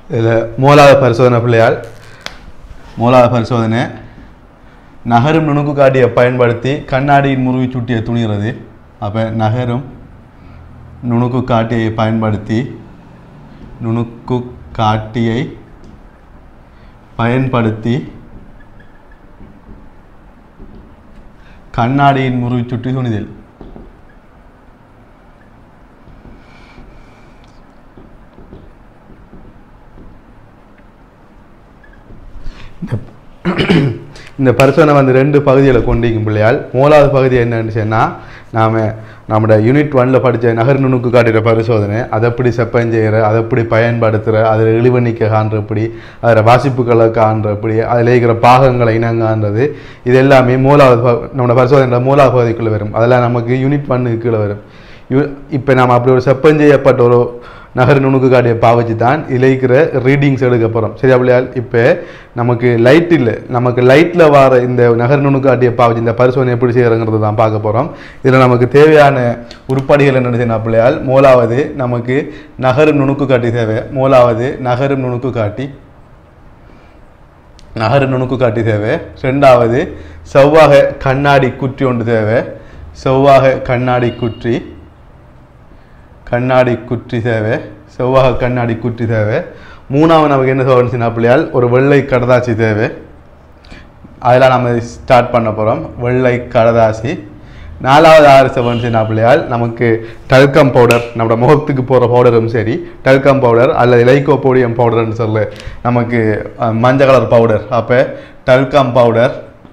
இதில் மூலாவது பரிசோதனை பிள்ளையால் மூலாவது பரிசோதனை நகரும் நுணுக்கு காட்டியை பயன்படுத்தி கண்ணாடியின் முறிவு சுட்டியை துணிகிறது அப்போ நகரும் நுணுக்கு காட்டியை பயன்படுத்தி நுணுக்கு காட்டியை பயன்படுத்தி கண்ணாடியின் முறிவு சுட்டி துணிதல் இந்த பரிசோதனை வந்து ரெண்டு பகுதிகளை கொண்டிருக்கும் பிள்ளையால் மூணாவது பகுதி என்னன்னு சொன்னால் நாம் நம்மளோட யூனிட் ஒன்ல படித்த நகர் நுணுக்கு காட்டுற பரிசோதனை அதை எப்படி செப்பம் செய்கிற அதை எப்படி பயன்படுத்துகிற அதில் இழிவணிக்க காண்றப்படி அதில் வாசிப்புகளை காண்றப்படி அதில் இருக்கிற பாகங்களை இனங்காண்றது இது எல்லாமே மூலாவது ப- நம்மளோட பரிசோதனையில் மூலாவது பகுதிக்குள்ளே வரும் அதெல்லாம் நமக்கு யூனிட் ஒன்னுக்கு கீழே வரும் இப்போ நாம் அப்படி ஒரு செப்பம் செய்யப்பட்ட ஒரு நகர் நுணுக்கு காட்டியை பாவிச்சு தான் இதில் இருக்கிற ரீடிங்ஸ் எடுக்க போகிறோம் சரியா பிள்ளையால் இப்போ நமக்கு லைட் இல்லை நமக்கு லைட்டில் வர இந்த நகர் நுணுக்கு காட்டியை பாவிச்சு இந்த பரிசோதனை எப்படி செய்யறங்கிறது தான் பார்க்க போகிறோம் இதில் நமக்கு தேவையான உருப்படிகள் என்ன செய்யணும் பிள்ளையால் மூலாவது நமக்கு நகரும் நுணுக்கு காட்டி தேவை மூலாவது நகரும் நுணுக்கு காட்டி நகரு நுணுக்கு காட்டி தேவை ரெண்டாவது செவ்வாக கண்ணாடி குற்றி ஒன்று தேவை செவ்வாக கண்ணாடி குற்றி கண்ணாடி குற்றி தேவை செவ்வாக கண்ணாடி குற்றி தேவை மூணாவது நமக்கு என்ன தேவைன்னு பிள்ளையால் ஒரு வெள்ளை கடதாசி தேவை அதெல்லாம் நம்ம ஸ்டார்ட் பண்ண போகிறோம் வெள்ளை கடதாசி நாலாவது ஆறு செவன் சின்ன பிள்ளையால் நமக்கு டல்கம் பவுடர் நம்மளோட முகத்துக்கு போகிற பவுடரும் சரி டல்கம் பவுடர் அல்லது லைகோபோடியம் பவுடர்னு சொல்லு நமக்கு அஹ், மஞ்சள் கலர் பவுடர் அப்போ டல்கம் பவுடர்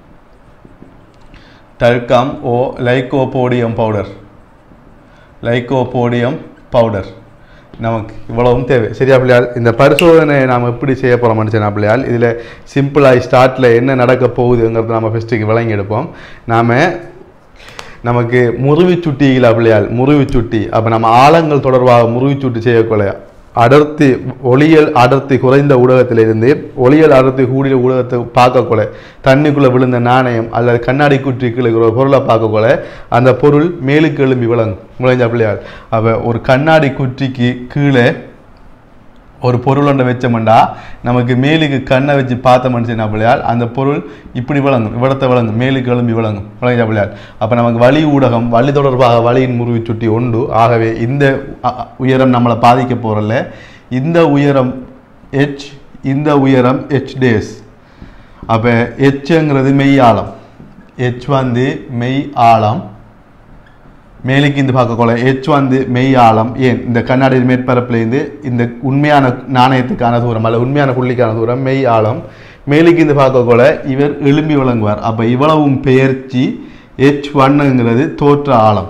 டல்கம் ஓ லைகோபோடியம் பவுடர் லைகோபோடியம் பவுடர் நமக்கு இவ்வளவும் தேவை சரியா பிள்ளையால் இந்த பரிசோதனை நாம் எப்படி செய்ய போகிறோம் மனுஷனா பிள்ளையால் இதில் சிம்பிளாக ஸ்டார்ட்டில் என்ன நடக்க போகுதுங்கிறத நம்ம ஃபஸ்ட்டுக்கு விளங்கி எடுப்போம் நாம் நமக்கு முறிவு சுட்டிகளா பிள்ளையால் முறிவு சுட்டி அப்போ நம்ம ஆழங்கள் தொடர்பாக முறிவு சுட்டி செய்யக்குள்ள அடர்த்தி ஒளியல் அடர்த்தி குறைந்த ஊடகத்திலிருந்து ஒளியல் அடர்த்தி கூடிய ஊடகத்தை பார்க்கக்குள்ள தண்ணிக்குள்ளே விழுந்த நாணயம் அல்லது கண்ணாடி குற்றி கீழே இருக்கிற ஒரு பொருளை பார்க்கக்குள்ள அந்த பொருள் மேலுக்கு எழும்பி விளங்கும் விளைஞ்ச பிள்ளையால் அப்போ ஒரு கண்ணாடி குற்றிக்கு கீழே ஒரு பொருள் ஒன்றை வச்சோம்டா நமக்கு மேலுக்கு கண்ணை வச்சு பார்த்த மனுஷன் பிள்ளையால் அந்த பொருள் இப்படி விளங்கும் இவ்வளத்தை விளங்கும் மேலுக்கு எழும்பி விளங்கும் விளங்கிய பிள்ளையால் அப்போ நமக்கு வழி ஊடகம் வழி தொடர்பாக வழியின் முறிவு சுட்டி உண்டு ஆகவே இந்த அ, அ, உயரம் நம்மளை பாதிக்க போகிறல்ல இந்த உயரம் ஹெச் இந்த உயரம் ஹெச் டேஸ் அப்போ ஹெச்ங்கிறது மெய் ஆழம் ஹெச் வந்து மெய் ஆழம் மேலுக்கு இந்த பார்க்கக்குள்ள ஹெச் வந்து மெய் ஆழம் ஏன் இந்த கண்ணாடி மேற்பரப்புலேருந்து இந்த உண்மையான நாணயத்துக்கான தூரம் அல்ல உண்மையான புள்ளிக்கான தூரம் மெய் ஆழம் மேலுக்கு இந்த பார்க்கக்குள்ள இவர் எழும்பி விளங்குவார் அப்போ இவ்வளவும் பெயர்ச்சி ஹெச் ஒன்னுங்கிறது தோற்ற ஆழம்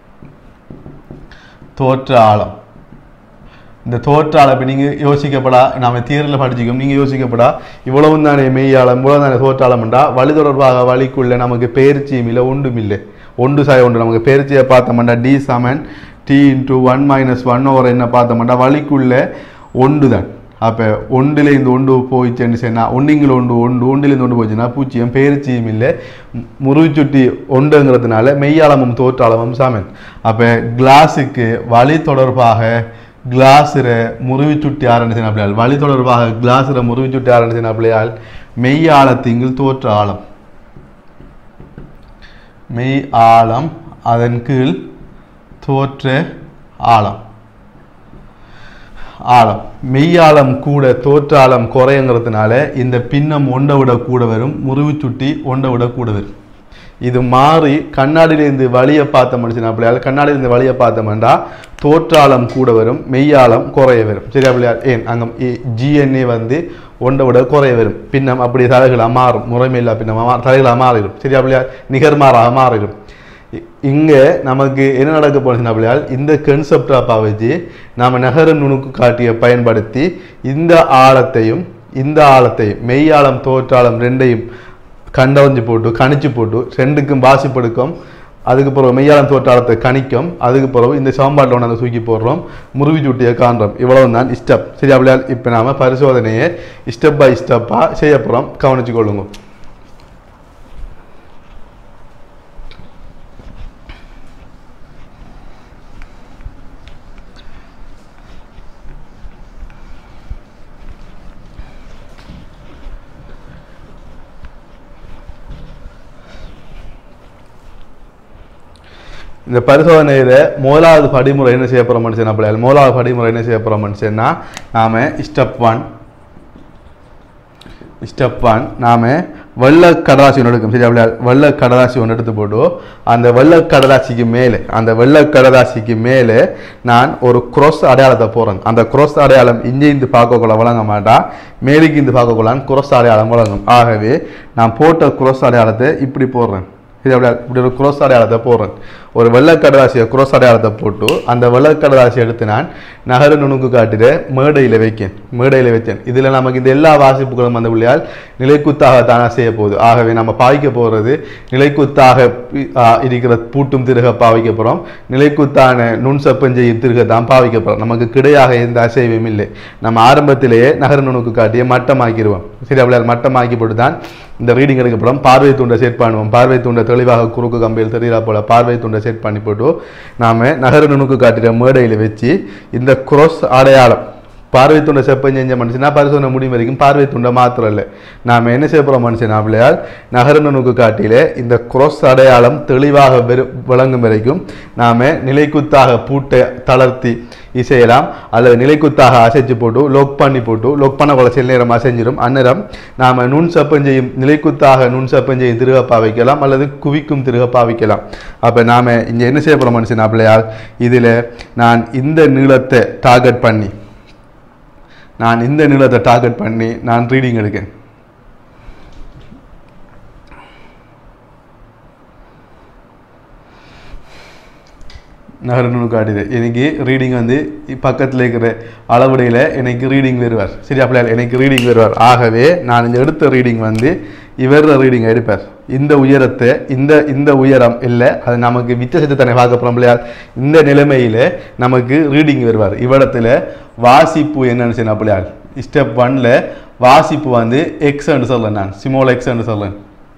தோற்ற ஆழம் இந்த தோற்றாளம் இப்போ நீங்கள் யோசிக்கப்படா நாம தீரில் படிச்சுக்கோம் நீங்கள் யோசிக்கப்படா இவ்வளவும் தானே மெய்யாளம் இவ்வளவு தானே தோற்றாளம்டா வழி தொடர்பாக வழிக்குள்ள நமக்கு பெயர்ச்சியும் இல்லை ஒன்றும் இல்லை ஒன்று சாய ஒன்று நமக்கு பெயர்ச்சியை பார்த்தோம்னா டி சமன் D into one minus one over என்ன பார்த்தோம்னா வழிக்குள்ள ஒன்று தான் அப்போ ஒன்றில் இந்த ஒன்று போயிடுச்சுன்னு சொன்னால் ஒன்றிங்கில் ஒன்று ஒன்று ஒன்றிலேருந்து ஒன்று போச்சுன்னா பூச்சியம் பெயர்ச்சியும் இல்லை முறிவுச்சுட்டி ஒன்றுங்கிறதுனால மெய்யாளமும் தோற்றாளமும் சாமன் அப்போ கிளாஸுக்கு வழி தொடர்பாக கிளாஸில் முறிவு சுட்டி ஆரம்பிச்சு அப்படியால் வழி தொடர்பாக கிளாஸில் முறிவு சுட்டி ஆரம்பிச்சு அப்படியால் மெய் ஆழத்திங்கில் தோற்ற ஆழம் மெய் ஆழம் அதன் கீழ் தோற்ற ஆழம் ஆழம் மெய்யாழம் கூட தோற்றாழம் குறையுங்கிறதுனால இந்த பின்னம் ஒன்றை விட கூட வரும் முறிவு சுட்டி ஒன்றை விட கூட வரும் இது மாறி கண்ணாடியிலேருந்து வழியை பார்த்த மனுஷன் அப்படியால் கண்ணாடியிலேருந்து வழியை பார்த்தோம்னா தோற்றாழம் கூட வரும் மெய்யாழம் குறைய வரும் சரியா பிள்ளையார் ஏன் அங்கே ஜிஎன்ஏ வந்து ஒன்றை விட குறைய வரும் பின்னம் அப்படி தலைகளாக மாறும் முறைமையில்லா பின்னம் மா- தலைகளாக மாறிடும் சரியா பிள்ளையார் நிகர்மாறாக மாறிடும் இ- இங்க நமக்கு என்ன நடக்க போச்சுன்னா பிள்ளையால் இந்த கன்செப்டா பாவிச்சு நாம நகர நுணுக்கு காட்டிய பயன்படுத்தி இந்த ஆழத்தையும் இந்த ஆழத்தையும் மெய்யாழம் தோற்றாழம் ரெண்டையும் கண்டவஞ்சு போட்டு கணிச்சு போட்டு ரெண்டுக்கும் வாசிப்படுக்கும் அதுக்கு பிறகு மெய்யாளம் தோற்றாளத்தை கணிக்கும் அதுக்கு பிறகு இந்த சமன்பாட்டில் ஒன்று தூக்கி போடுறோம் முருவி சுட்டியை காண்றோம் இவ்வளவு தான் ஸ்டெப் சரி அப்படியா இப்போ நாம பரிசோதனையை ஸ்டெப் பை ஸ்டெப்பாக செய்ய போகிறோம் கவனிச்சு கொள்ளுங்க இந்த பரிசோதனையில் முதலாவது படிமுறை என்ன செய்ய போகிறோம் மனுஷன் அப்படி முதலாவது படிமுறை என்ன செய்ய போகிறோம் மனுஷன்னா நாம ஸ்டெப் ஒன் ஸ்டெப் ஒன் நாம வெள்ளை கடலாசி ஒன்று எடுக்கும் சரி அப்படியா வெள்ளை கடலாசி ஒன்று எடுத்து போட்டு அந்த வெள்ளை கடலாசிக்கு மேலே அந்த வெள்ளை கடலாசிக்கு மேலே நான் ஒரு cross அடையாளத்தை போடுறேன் அந்த cross அடையாளம் இங்கே இருந்து பார்க்கக்குள்ள வழங்க மாட்டா மேலுக்கு இருந்து பார்க்கக்குள்ளான் cross அடையாளம் வழங்கும் ஆகவே நான் போட்ட cross அடையாளத்தை இப்படி போடுறேன் இது அப்படியா இப்படி ஒரு cross அடையாளத்தை போடுறேன் ஒரு வெள்ளக்கடலாசியை cross அடையாளத்தை போட்டு அந்த வெள்ளக்கடலாசி எடுத்து நான் நகர நுணுக்கு காட்டுற மேடையில் வைக்கேன் மேடையில் வைத்தேன் இதில் நமக்கு இந்த எல்லா வாசிப்புகளும் அந்த பிள்ளையால் நிலைக்குத்தாக தானே செய்ய போகுது ஆகவே நம்ம பாவிக்க போகிறது நிலைக்குத்தாக பி- ஆ, இருக்கிற பூட்டும் திருக பாவிக்க போகிறோம் நிலைக்குத்தான நுண் செப்பஞ்செய்யும் திருக தான் பாவிக்க போகிறோம் நமக்கு கிடையாக எந்த அசைவும் இல்லை நம்ம ஆரம்பத்திலேயே நகர நுணுக்கு காட்டிய மட்டமாக்கிடுவோம் சரி அப்படியே மட்டமாக்கி போட்டு தான் இந்த ரீடிங் எடுக்கப்படும் பார்வை தூண்டை செட் பண்ணுவோம் பார்வை தூண்டை தெளிவாக குறுக்கு கம்பியில் தெரியலா போல பார்வை தூண்டை செட் பண்ணி போட்டு நாம நகர நுணுக்கு காட்டுற மேடையில் வச்சு இந்த cross அடையாளம் பார்வை துண்டை செப்பம் செஞ்ச மனுஷனா பரிசோதனை முடியும் வரைக்கும் பார்வை துண்டை மாத்திரம் இல்லை நாம் என்ன செய்ய போகிறோம் மனுஷன் அப்படியால் நகர நுணுக்கு காட்டிலே இந்த cross அடையாளம் தெளிவாக வெறு விளங்கும் வரைக்கும் நாம் நிலைக்குத்தாக பூட்டை தளர்த்தி இசையலாம் அல்லது நிலைக்குத்தாக அசைச்சு போட்டு லோக் பண்ணி போட்டு லோக் பண்ண கொள்ள சில நேரம் அசைஞ்சிடும் அந்நேரம் நாம் நுண் சப்பஞ்செய்யும் நிலைக்குத்தாக நுண் சப்பஞ்செய்யும் திருகப்பா வைக்கலாம் அல்லது குவிக்கும் திருகப்பா வைக்கலாம் அப்போ நாம் இங்கே என்ன செய்ய போகிறோம் மனுஷன் அப்படியால் இதில் நான் இந்த நீளத்தை டார்கெட் பண்ணி நான் இந்த நீளத்தை டார்கெட் பண்ணி நான் ரீடிங் எடுக்கேன் நகர நுணுக்காட்டுது எனக்கு ரீடிங் வந்து பக்கத்தில் இருக்கிற அளவுடையில் எனக்கு ரீடிங் வருவார் சரி அப்படியா எனக்கு ரீடிங் வருவார் ஆகவே நான் இந்த எடுத்த ரீடிங் வந்து இவர் ரீடிங் எடுப்பார் இந்த உயரத்தை இந்த இந்த உயரம் இல்லை அது நமக்கு வித்தியாசத்தை தானே பார்க்க போகிறோம் இல்லையா இந்த நிலைமையில் நமக்கு ரீடிங் வருவார் இவ்விடத்துல வாசிப்பு என்னன்னு சொன்ன அப்படியா ஸ்டெப் ஒன்ல வாசிப்பு வந்து எக்ஸ்ன்னு சொல்லேன் நான் சிமோல் எக்ஸ்ன்னு சொல்லேன்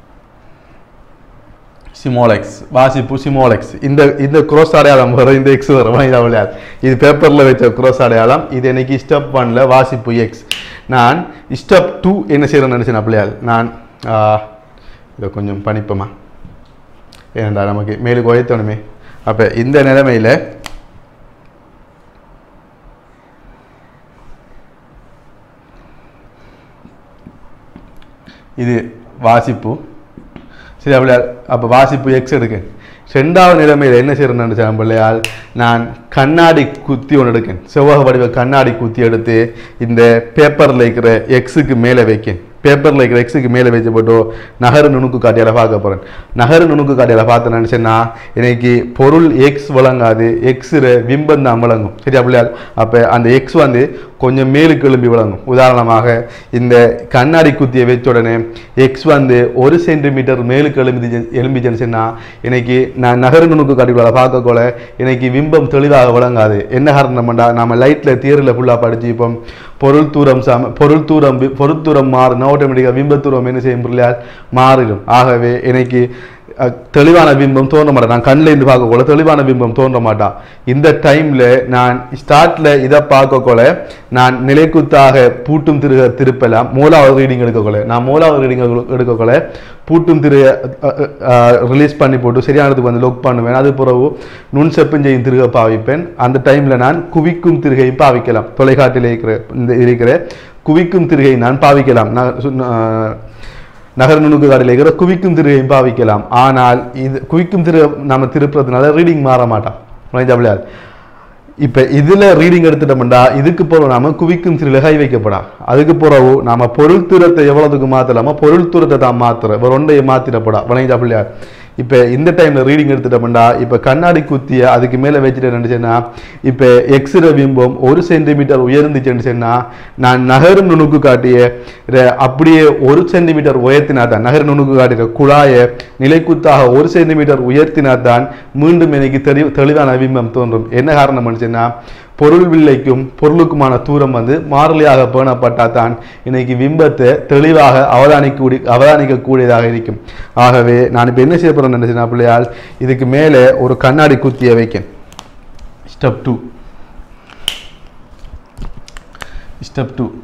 சிமோலெக்ஸ் வாசிப்பு சிமோலெக்ஸ் இந்த இந்த குரோஸ் அடையாளம் வரும் இந்த எக்ஸ் வரும் இது விளையாது இது பேப்பரில் வச்ச குரோஸ் அடையாளம் இது எனக்கு ஸ்டெப் ஒன்ல வாசிப்பு எக்ஸ் நான் ஸ்டெப் டூ என்ன செய்யறேன்னு நினச்சேன் அப்படியால் நான் ஆ, இதை கொஞ்சம் பணிப்போமா ஏனண்டா நமக்கு மேலுக்கு உயர்த்தணுமே அப்போ இந்த நிலைமையில் இது வாசிப்பு சரி அப்படியா அப்போ வாசிப்பு எக்ஸ் எடுக்க ரெண்டாவது நிலைமையில் என்ன செய்யறேன்னு நினைச்சேன் பிள்ளையால் நான் கண்ணாடி குத்தி ஒன்று எடுக்கேன் செவ்வக வடிவ கண்ணாடி குத்தி எடுத்து இந்த பேப்பரில் இருக்கிற எக்ஸுக்கு மேலே வைக்கேன் பேப்பரில் இருக்கிற எக்ஸுக்கு மேலே வச்சு போட்டு நகர நுணுக்கு காட்டியால பார்க்க போகிறேன் நகர நுணுக்கு காட்டியால பார்த்து நினச்சேன்னா இன்னைக்கு பொருள் எக்ஸ் வழங்காது எக்ஸில் பிம்பம் தான் வழங்கும் சரி அப்படியா அப்போ அந்த எக்ஸ் வந்து கொஞ்சம் மேலுக்கு எழும்பி விளங்கும் உதாரணமாக இந்த கண்ணாடி குத்தியை வச்ச உடனே எக்ஸ் வந்து ஒரு சென்டிமீட்டர் மேலுக்கு எழும்பி எழும்பிச்சுன்னு சொன்னா இன்னைக்கு நான் நகர நுணுக்கு காட்டிகளை பார்க்கக்கூட இன்னைக்கு பிம்பம் தெளிவாக விளங்காது என்ன காரணம் பண்ணா நம்ம லைட்டில் தியரில் ஃபுல்லாக படிச்சு இப்போ பொருள் தூரம் சம பொருள் தூரம் வி- பொருள் தூரம் மாறினா ஆட்டோமேட்டிக்காக பிம்ப தூரம் என்ன செய்யும் பிள்ளையால் மாறிடும் ஆகவே இன்னைக்கு அஹ், தெளிவான பிம்பம் தோன்ற மாட்டா நான் கண்ணில் இருந்து பார்க்கக்கூட தெளிவான பிம்பம் தோன்ற மாட்டா இந்த டைம்ல நான் ஸ்டார்ட்ல இதை பார்க்கக்கூட நான் நிலைக்குத்தாக பூட்டும் திரு திருப்பலாம் மூலாவது ரீடிங் எடுக்கக்கூட நான் மூலாவது ரீடிங் எடுக்கக்கூட பூட்டும் திரு ரிலீஸ் பண்ணி போட்டு சரியானதுக்கு வந்து லொக் பண்ணுவேன் அது பிறகு நுண் செப்பஞ்செய்யும் திருகை பாவிப்பேன் அந்த டைம்ல நான் குவிக்கும் திருகையும் பாவிக்கலாம் தொலைக்காட்டில் இருக்கிற இந்த இருக்கிற குவிக்கும் திருகை நான் பாவிக்கலாம் நான் சொன்ன- ஆஹ், நகர நுணுக்கு காட்டில் இருக்கிற குவிக்கும் திருகையும் பாவிக்கலாம் ஆனால் இது குவிக்கும் திரு நம்ம திருப்புறதுனால ரீடிங் மாற மாட்டான் புரியுதா இப்போ இதில் ரீடிங் எடுத்துட்டோம்டா இதுக்கு பிறகு நாம குவிக்கும் திரில கை வைக்கப்படா அதுக்கு பிறகு நாம பொருள் தூரத்தை எவ்வளவுக்கு மாத்தலாமோ பொருள் தூரத்தை தான் மாத்துற வேற ஒன்றையை மாத்திடப்படா வணங்கிட்டா பிள்ளையார் இப்போ இந்த டைம்ல ரீடிங் எடுத்துட்டோம்டா இப்போ கண்ணாடி குத்திய அதுக்கு மேலே வச்சுட்டு நினைச்சேன்னா இப்போ எக்ஸ்ரே பிம்பம் ஒரு சென்டிமீட்டர் உயர்ந்துச்சுன்னு சொன்னா நான் நகரும் நுணுக்கு காட்டிய ர- அப்படியே ஒரு சென்டிமீட்டர் உயர்த்தினா தான் நகர் நுணுக்கு காட்டிய குழாயை நிலைக்குத்தாக ஒரு சென்டிமீட்டர் உயர்த்தினா தான் மீண்டும் எனக்கு தெளி தெளிவான பிம்பம் தோன்றும் என்ன காரணம் சொன்னா பொருள் வில்லைக்கும் பொருளுக்குமான தூரம் வந்து மாறிலியாக பேணப்பட்டா தான் இன்னைக்கு பிம்பத்தை தெளிவாக அவதானிக்க அவதானிக்கக்கூடியதாக இருக்கும் ஆகவே நான் இப்போ என்ன செய்ய போறேன்னு நினைச்சேன்னா பிள்ளையால் இதுக்கு மேலே ஒரு கண்ணாடி குத்தியை வைக்கேன் ஸ்டெப் டூ ஸ்டெப் டூ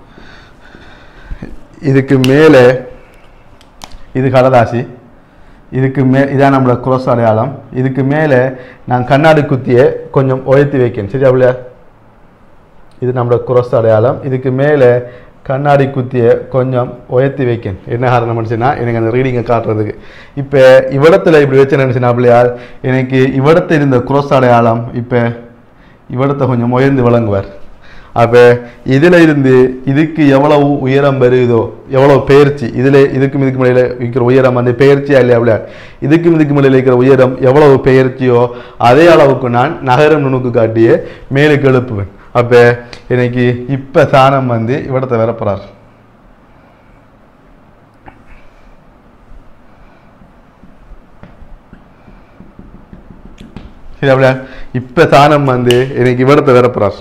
இதுக்கு மேலே இது கடதாசி இதுக்கு மே இதான் நம்மளோட cross அடையாளம் இதுக்கு மேலே நான் கண்ணாடி குத்தியை கொஞ்சம் உயர்த்தி வைக்கேன் சரியா பிள்ளையா இது நம்மளோட cross அடையாளம் இதுக்கு மேலே கண்ணாடி குத்தியை கொஞ்சம் உயர்த்தி வைக்கேன் என்ன காரணம் நினச்சுன்னா எனக்கு அந்த ரீடிங்கை காட்டுறதுக்கு இப்போ இவ்விடத்தில் இப்படி வச்சு நினச்சினா பிள்ளையார் எனக்கு இவ்விடத்தில் இருந்த cross அடையாளம் இப்போ இவ்விடத்தை கொஞ்சம் உயர்ந்து விளங்குவார் அப்போ இதில் இருந்து இதுக்கு எவ்வளவு உயரம் வருதோ எவ்வளவு பெயர்ச்சி இதில் இதுக்கும் இதுக்கு மேலே இருக்கிற உயரம் வந்து பெயர்ச்சியா இல்லையா அப்படியா இதுக்கும் இதுக்கு மேலே இருக்கிற உயரம் எவ்வளவு பெயர்ச்சியோ அதே அளவுக்கு நான் நகரம் நுணுக்கு காட்டிய மேலுக்கு எழுப்புவேன் அப்போ எனக்கு இப்போ சாணம் வந்து இவ்விடத்தை வரப்போறார் சரி அப்படியா இப்போ சாணம் வந்து எனக்கு இவ்விடத்தை வரப்போறார்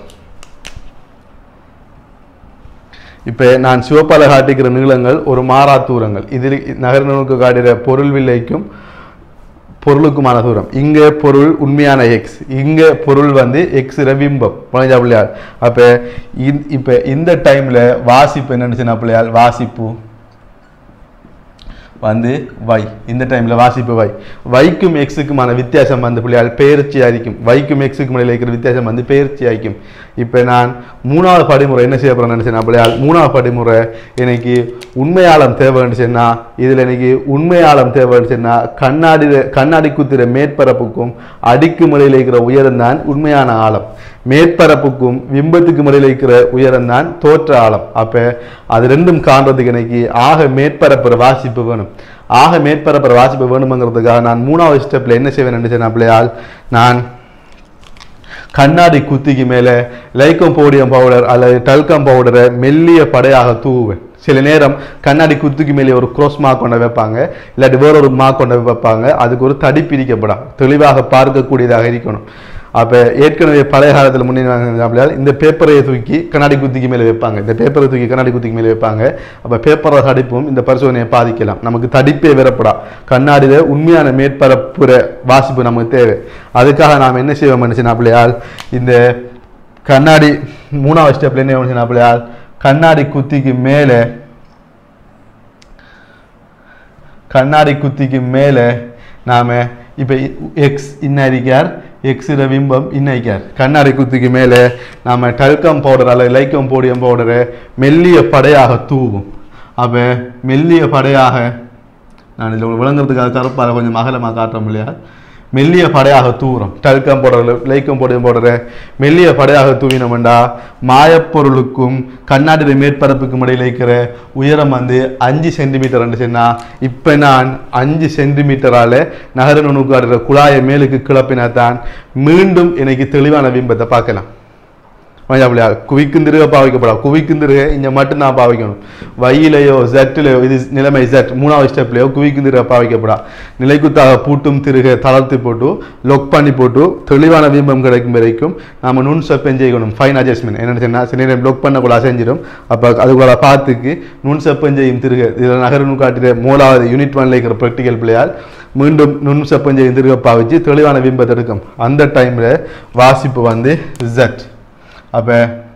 இப்போ நான் சிவப்பால காட்டிக்கிற நீளங்கள் ஒரு மாறா தூரங்கள் இதில் நகர நுணுக்கு காட்டுகிற பொருள் வில்லைக்கும் பொருளுக்குமான தூரம் இங்கே பொருள் உண்மையான எக்ஸ் இங்கே பொருள் வந்து எக்ஸ் பிம்பம் புரிஞ்சா பிள்ளையார் அப்போ இப்போ இந்த டைமில் வாசிப்பு என்னன்னு சொன்னா பிள்ளையார் வாசிப்பு வந்து வை இந்த டைமில் வாசிப்பு வை வைக்கும் எக்ஸுக்குமான வித்தியாசம் வந்து பிள்ளையால் பெயர்ச்சி ஆയിരിக்கும் வைக்கும் எக்ஸுக்கு மேலே இருக்கிற வித்தியாசம் வந்து பெயர்ச்சி ஆയിരിக்கும் இப்போ நான் மூணாவது படிமுறை என்ன செய்ய போகிறேன்னு நினச்சேன் பிள்ளையால் மூணாவது படிமுறை எனக்கு உண்மையாளம் தேவைன்னு சொன்னா இதில் எனக்கு உண்மையாளம் தேவைன்னு சொன்னா கண்ணாடி கண்ணாடி குத்துற மேற்பரப்புக்கும் அடிக்கு மலையில் இருக்கிற உயரம் தான் உண்மையான ஆழம் மேற்பரப்புக்கும் விம்பத்துக்கு மலையில் இருக்கிற உயரம் தான் தோற்ற ஆழம் அப்போ அது ரெண்டும் காண்றதுக்கு எனக்கு ஆக மேற்பரப்புற வாசிப்பு வேணும் ஆக மேற்பரப்புற வாசிப்பு வேணுமங்கிறதுக்காக நான் மூணாவது ஸ்டெப்பில் என்ன செய்வேன் நினைச்சேன் பிள்ளையால் நான் கண்ணாடி குத்திக்கு மேலே லைக்கம் போடியம் பவுடர் அல்லது டல்கம் பவுடரை மெல்லிய படையாக தூவுவேன் சில நேரம் கண்ணாடி குத்துக்கு மேலே ஒரு க்ரோஸ் மார்க் கொண்டு வைப்பாங்க இல்லாட்டி வேற ஒரு மார்க் கொண்டு வைப்பாங்க அதுக்கு ஒரு தடி பிரிக்கப்படாம் தெளிவாக பார்க்கக்கூடியதாக இருக்கணும் அப்போ ஏற்கனவே பழைய காலத்தில் முன்னே இந்த பேப்பரை தூக்கி கண்ணாடி குத்திக்கு மேலே வைப்பாங்க இந்த பேப்பரை தூக்கி கண்ணாடி குத்திக்கு மேலே வைப்பாங்க அப்போ பேப்பரை தடிப்பும் இந்த பரிசோதனையை பாதிக்கலாம் நமக்கு தடிப்பே வரப்படா கண்ணாடியில் உண்மையான மேற்பரப்புற வாசிப்பு நமக்கு தேவை அதுக்காக நாம் என்ன செய்வோம் மனுஷன் பிள்ளையால் இந்த கண்ணாடி மூணாவது ஸ்டெப்ல என்ன மனுஷன் பிள்ளையால் கண்ணாடி குத்திக்கு மேலே கண்ணாடி குத்திக்கு மேலே நாம் இப்போ எக்ஸ் இன்னரிக்கார் எக்ஸில் பிம்பம் இன்னைக்கார் கண்ணாடி குத்திக்கு மேலே நாம் டல்கம் பவுடர் அல்லது லைக்கம் போடியம் பவுடரை மெல்லிய படையாக தூவும் அப்போ மெல்லிய படையாக நான் இதில் விளங்குறதுக்காக கருப்பாக கொஞ்சம் அகலமாக காட்டுறோம் இல்லையா மெல்லிய படையாக தூரம் டல்கம் போடுற லைக்கம் போடுற போடுற மெல்லிய படையாக தூவினோம்டா மாயப்பொருளுக்கும் கண்ணாடி மேற்பரப்புக்கும் இடையில இருக்கிற உயரம் வந்து அஞ்சு சென்டிமீட்டர் சொன்னா இப்போ நான் அஞ்சு சென்டிமீட்டரால நகர நுணுக்காடுற குழாயை மேலுக்கு கிளப்பினா தான் மீண்டும் எனக்கு தெளிவான பிம்பத்தை பார்க்கலாம் அப்படியா குவிக்குந்திருக பாவிக்கப்படா குவிக்குந்திருக இங்க மட்டும் நான் பாவிக்கணும் வயிலையோ ஜட்டிலையோ இது நிலைமை ஜட் மூணாவது ஸ்டெப்லையோ குவிக்குந்திருக பாவிக்கப்படா நிலைக்குத்தாக பூட்டும் திருக தளர்த்தி போட்டு லொக் பண்ணி போட்டு தெளிவான பிம்பம் கிடைக்கும் வரைக்கும் நாம நுண் செப்பம் செய்யணும் ஃபைன் அட்ஜஸ்ட்மெண்ட் என்னென்னு சொன்னா சில நேரம் லொக் பண்ணக்குள்ள செஞ்சிடும் அப்போ அதுக்குள்ள பார்த்துக்கு நுண் செப்பம் செய்யும் திருக இதில் நகரனு காட்டுற மூணாவது யூனிட் ஒன்ல இருக்கிற ப்ராக்டிக்கல் பிள்ளையால் மீண்டும் நுண் செப்பம் செய்யும் திருக பாவிச்சு தெளிவான பிம்பத்தை எடுக்கும் அந்த டைம்ல வாசிப்பு வந்து ஜட் அப்போ